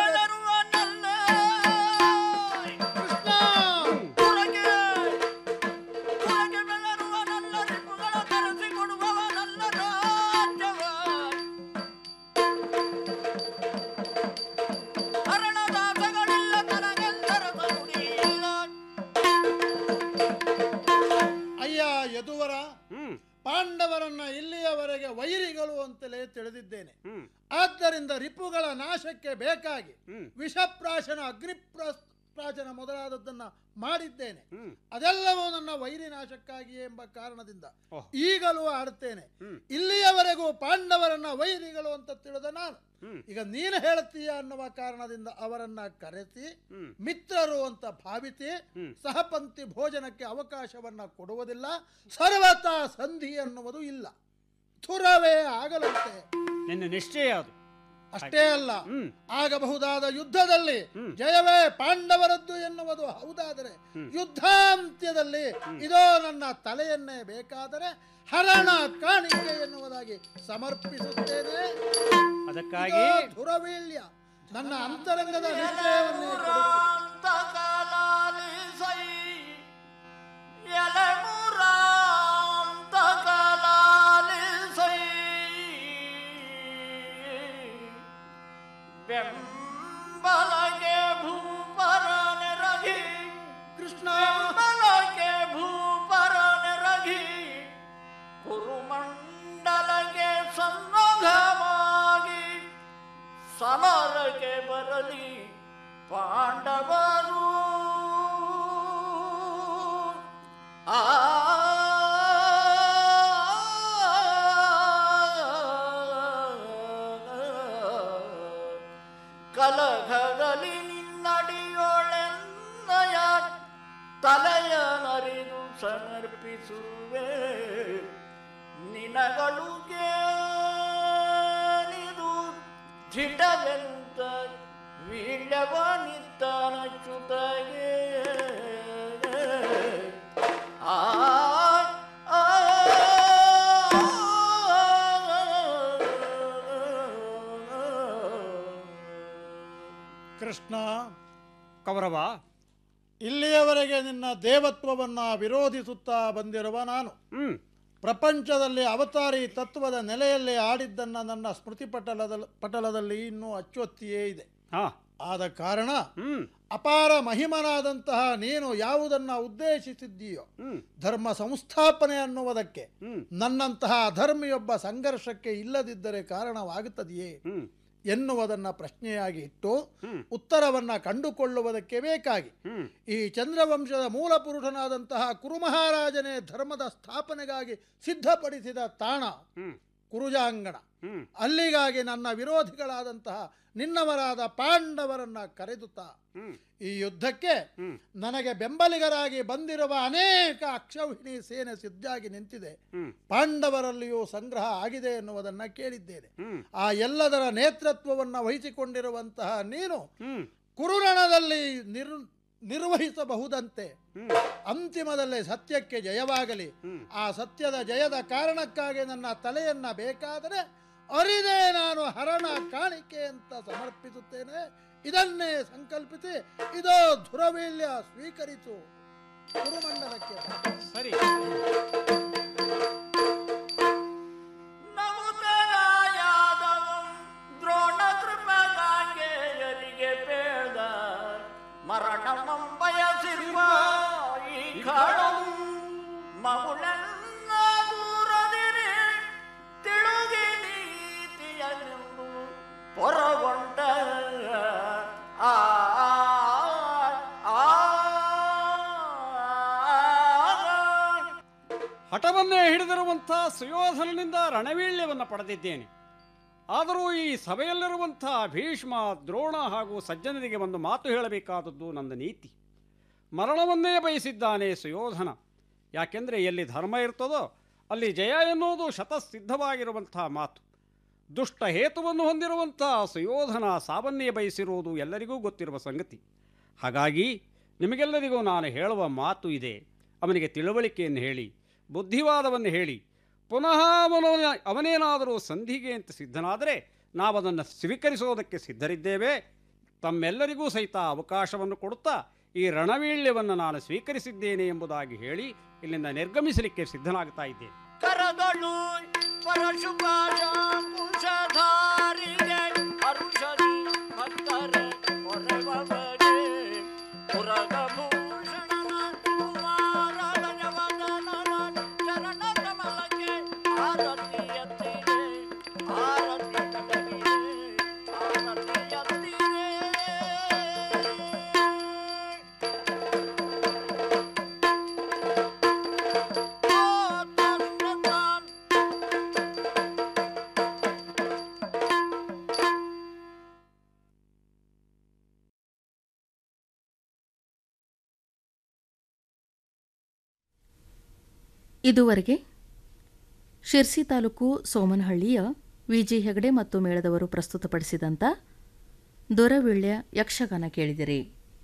ಅಯ್ಯ ಯದುವರ ಪಾಂಡವರನ್ನ ಇಲ್ಲಿಯವರೆಗೆ ವೈರಿಗಳು ಅಂತಲೇ ತಿಳಿದಿದ್ದೇನೆ ಆದ್ದರಿಂದ ರಿಪುಗಳ ನಾಶಕ್ಕೆ ಬೇಕಾಗಿ ವಿಷಪ್ರಾಶನ ಅಗ್ನಿಪ್ರಾಶನ ಮೊದಲಾದದ್ದನ್ನ ಮಾಡಿದ್ದೇನೆ ಅದೆಲ್ಲವೂ ನನ್ನ ವೈರಿ ನಾಶಕ್ಕಾಗಿಯೇ ಎಂಬ ಕಾರಣದಿಂದ ಈಗಲೂ ಆಡುತ್ತೇನೆ ಇಲ್ಲಿಯವರೆಗೂ ಪಾಂಡವರನ್ನ ವೈರಿಗಳು ಅಂತ ತಿಳಿದ ನಾನು ಈಗ ನೀನು ಹೇಳ್ತೀಯ ಅನ್ನುವ ಕಾರಣದಿಂದ ಅವರನ್ನ ಕರೆಸಿ ಮಿತ್ರರು ಅಂತ ಭಾವಿಸಿ ಸಹಪಂಕ್ತಿ ಭೋಜನಕ್ಕೆ ಅವಕಾಶವನ್ನ ಕೊಡುವುದಿಲ್ಲ ಸರ್ವತಾ ಸಂಧಿ ಅನ್ನುವುದು ಇಲ್ಲ ಥುರವೇ ಆಗಲಂತೆ
ನಿನ್ನ ನಿಶ್ಚಯ ಅದು
ಅಷ್ಟೇ ಅಲ್ಲ ಆಗಬಹುದಾದ ಯುದ್ಧದಲ್ಲಿ ಜಯವೇ ಪಾಂಡವರದ್ದು ಎನ್ನುವುದು ಹೌದಾದರೆ ಯುದ್ಧಾಂತ್ಯದಲ್ಲಿ ಇದೋ ನನ್ನ ತಲೆಯನ್ನೇ ಬೇಕಾದರೆ ಹರಣ ಕಾಣಿಕೆ ಎನ್ನುವುದಾಗಿ ಸಮರ್ಪಿಸುತ್ತೇನೆ
ಅದಕ್ಕಾಗಿ
ಇದೋ ಧುರವೀಳ್ಯ ನನ್ನ ಅಂತರಂಗದ ನಿಶ್ಚಯವನ್ನೇ ಕೊಡುತ್ತೇನೆ.
ಬೆಂಬಲಗೆ ಭೂಪರನೆ ರಘಿ
ಕೃಷ್ಣ
ಬೆಂಬಲಗೆ ಭೂಪರನೆ ರಘಿ ಕುರುಮಂಡಲಗೆ ಸನ್ನೋಘವಾಗಿ ಸಮರಕ್ಕೆ ಬರಲಿ ಪಾಂಡವರು ಆ ಕಲಘದಲ್ಲಿ ನಿನ್ನಡಿಯೊಳೆನ್ನಯ ತಲೆಯ ನರಿದು ಸಮರ್ಪಿಸುವೆ ನಿನಗಳುಗೆ ನಿದು ಜಿಟವೆಂತ ವೀಳ್ಯವನಿತ್ತನ ಚುತಗೆ ಆ ಆ,
ಕೃಷ್ಣ ಕೌರವ ಇಲ್ಲಿಯವರೆಗೆ ನಿನ್ನ ದೇವತ್ವವನ್ನು ವಿರೋಧಿಸುತ್ತಾ ಬಂದಿರುವ ನಾನು ಪ್ರಪಂಚದಲ್ಲಿ ಅವತಾರಿ ತತ್ವದ ನೆಲೆಯಲ್ಲಿ ಆಡಿದ್ದನ್ನು ನನ್ನ ಸ್ಮೃತಿ ಪಟಲದ ಪಟಲದಲ್ಲಿ ಇನ್ನೂ ಅಚ್ಚೊತ್ತಿಯೇ ಇದೆ ಆದ ಕಾರಣ ಅಪಾರ ಮಹಿಮನಾದಂತಹ ನೀನು ಯಾವುದನ್ನ ಉದ್ದೇಶಿಸಿದ್ದೀಯೋ ಧರ್ಮ ಸಂಸ್ಥಾಪನೆ ಅನ್ನುವುದಕ್ಕೆ ನನ್ನಂತಹ ಅಧರ್ಮಿಯೊಬ್ಬ ಸಂಘರ್ಷಕ್ಕೆ ಇಲ್ಲದಿದ್ದರೆ ಕಾರಣವಾಗುತ್ತದೆಯೇ ಎನ್ನುವುದನ್ನ ಪ್ರಶ್ನೆಯಾಗಿ ಇಟ್ಟು ಉತ್ತರವನ್ನ ಕಂಡುಕೊಳ್ಳುವುದಕ್ಕೆ ಬೇಕಾಗಿ ಈ ಚಂದ್ರವಂಶದ ಮೂಲ ಪುರುಷನಾದಂತಹ ಕುರುಮಹಾರಾಜನೇ ಧರ್ಮದ ಸ್ಥಾಪನೆಗಾಗಿ ಸಿದ್ಧಪಡಿಸಿದ ತಾಣ ಕುರುಜಾಂಗಣ ಅಲ್ಲಿಗಾಗಿ ನನ್ನ ವಿರೋಧಿಗಳಾದಂತಹ ನಿನ್ನವರಾದ ಪಾಂಡವರನ್ನ ಕರೆದುತ್ತಾ ಈ ಯುದ್ಧಕ್ಕೆ ನನಗೆ ಬೆಂಬಲಿಗರಾಗಿ ಬಂದಿರುವ ಅನೇಕ ಅಕ್ಷೌಹಿಣಿ ಸೇನೆ ಸಿದ್ಧಾಗಿ ನಿಂತಿದೆ ಪಾಂಡವರಲ್ಲಿಯೂ ಸಂಗ್ರಹ ಆಗಿದೆ ಎನ್ನುವುದನ್ನ ಕೇಳಿದ್ದೇನೆ ಆ ಎಲ್ಲದರ ನೇತೃತ್ವವನ್ನು ವಹಿಸಿಕೊಂಡಿರುವಂತಹ ನೀನು ಕುರುರಣದಲ್ಲಿ ನಿರ್ ನಿರ್ವಹಿಸಬಹುದಂತೆ ಅಂತಿಮದಲ್ಲಿ ಸತ್ಯಕ್ಕೆ ಜಯವಾಗಲಿ ಆ ಸತ್ಯದ ಜಯದ ಕಾರಣಕ್ಕಾಗಿ ನನ್ನ ತಲೆಯನ್ನ ಬೇಕಾದರೆ ಅರಿದೇ ನಾನು ಹರಣ ಕಾಣಿಕೆ ಅಂತ ಸಮರ್ಪಿಸುತ್ತೇನೆ ಇದನ್ನೇ ಸಂಕಲ್ಪಿಸಿ ಇದೋ ಧುರವೀಳ್ಯ ಸ್ವೀಕರಿಸು ಕುರುಮಂಡಲಕ್ಕೆ
ಸರಿ
ನಮುದರಾಯಾದವಂ ದ್ರೋಣ ಕೃಪಗಾಂಗೆಯರಿಗೆ ಬೇಡ ಮರಣಮಂ ಬಯಸಿರುವ ಈ ಖಾಡಂ ಮಗುಳೆಲ್ಲ ದೂರದಿರಿ ತಿಳುಗಿ ನೀತಿಯನ್ನು ಪೊರಗೊಂಡ ಆ ಆ, ಆ
ಹಠವನ್ನೇ ಹಿಡಿದಿರುವಂಥ ಸುಯೋಧನನಿಂದ ರಣವೀಳ್ಯವನ್ನು ಪಡೆದಿದ್ದೇನೆ ಆದರೂ ಈ ಸಭೆಯಲ್ಲಿರುವಂಥ ಭೀಷ್ಮ ದ್ರೋಣ ಹಾಗೂ ಸಜ್ಜನರಿಗೆ ಒಂದು ಮಾತು ಹೇಳಬೇಕಾದದ್ದು ನನ್ನ ನೀತಿ ಮರಣವನ್ನೇ ಬಯಸಿದ್ದಾನೆ ಸುಯೋಧನ ಯಾಕೆಂದರೆ ಎಲ್ಲಿ ಧರ್ಮ ಇರ್ತದೋ ಅಲ್ಲಿ ಜಯ ಎನ್ನುವುದು ಶತಸಿದ್ಧವಾಗಿರುವಂಥ ಮಾತು ದುಷ್ಟ ಹೇತುವನ್ನು ಹೊಂದಿರುವಂಥ ಸುಯೋಧನ ಸಾವನ್ನೇ ಬಯಸಿರುವುದು ಎಲ್ಲರಿಗೂ ಗೊತ್ತಿರುವ ಸಂಗತಿ ಹಾಗಾಗಿ ನಿಮಗೆಲ್ಲರಿಗೂ ನಾನು ಹೇಳುವ ಮಾತು ಇದೆ ಅವನಿಗೆ ತಿಳುವಳಿಕೆಯನ್ನು ಹೇಳಿ ಬುದ್ಧಿವಾದವನ್ನು ಹೇಳಿ ಪುನಃ ಅವನು ಅವನೇನಾದರೂ ಸಂಧಿಗೆ ಅಂತ ಸಿದ್ಧನಾದರೆ ನಾವದನ್ನು ಸ್ವೀಕರಿಸೋದಕ್ಕೆ ಸಿದ್ಧರಿದ್ದೇವೆ ತಮ್ಮೆಲ್ಲರಿಗೂ ಸಹಿತ ಅವಕಾಶವನ್ನು ಕೊಡುತ್ತಾ ಈ ರಣವೀಳ್ಯವನ್ನು ನಾನು ಸ್ವೀಕರಿಸಿದ್ದೇನೆ ಎಂಬುದಾಗಿ ಹೇಳಿ ಇಲ್ಲಿಂದ ನಿರ್ಗಮಿಸಲಿಕ್ಕೆ ಸಿದ್ಧನಾಗ್ತಾ ಇದ್ದೇನೆ
ಕರಗಳು ಪರಶುಭಾಷ ಕುಶಧಾರಿಗೆ ಅರುಷದಿ ಭಕ್ತರ ಕೊರವಗೆ ಪುರಗಭೂಷಣನ ಕುಮಾರಗಜವದನನ ಚರಣ ಕಮಲಕ್ಕೆ ಆರತಿ ಎತ್ತಿದೆ ಆರತಿ ಕಟಗಿದೆ ಆರತಿ ಎತ್ತಿದೆ
ಇದುವರೆಗೆ ಶಿರ್ಸಿ ತಾಲೂಕು ಸೋಮನಹಳ್ಳಿಯ ವಿಜಿ ಹೆಗಡೆ ಮತ್ತು ಮೇಳದವರು ಪ್ರಸ್ತುತಪಡಿಸಿದಂಥ ದೊರವಿಳ್ಯ ಯಕ್ಷಗಾನ ಕೇಳಿದಿರಿ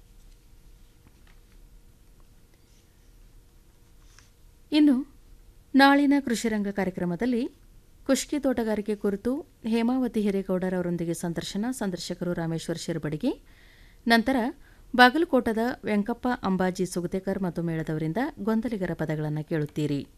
ಇನ್ನು ನಾಳಿನ ಕೃಷಿರಂಗ ಕಾರ್ಯಕ್ರಮದಲ್ಲಿ ಕುಷ್ಕಿ ತೋಟಗಾರಿಕೆ ಕುರಿತು ಹೇಮಾವತಿ ಹಿರೇಗೌಡರವರೊಂದಿಗೆ ಸಂದರ್ಶನ ಸಂದರ್ಶಕರು ರಾಮೇಶ್ವರ ಶಿರಬಡಗಿ ನಂತರ ಬಾಗಲಕೋಟದ ವೆಂಕಪ್ಪ ಅಂಬಾಜಿ ಸುಗತೇಕರ್ ಮತ್ತು ಮೇಳದವರಿಂದ ಗೊಂದಲಿಗರ ಪದಗಳನ್ನು ಕೇಳುತ್ತೀರಿ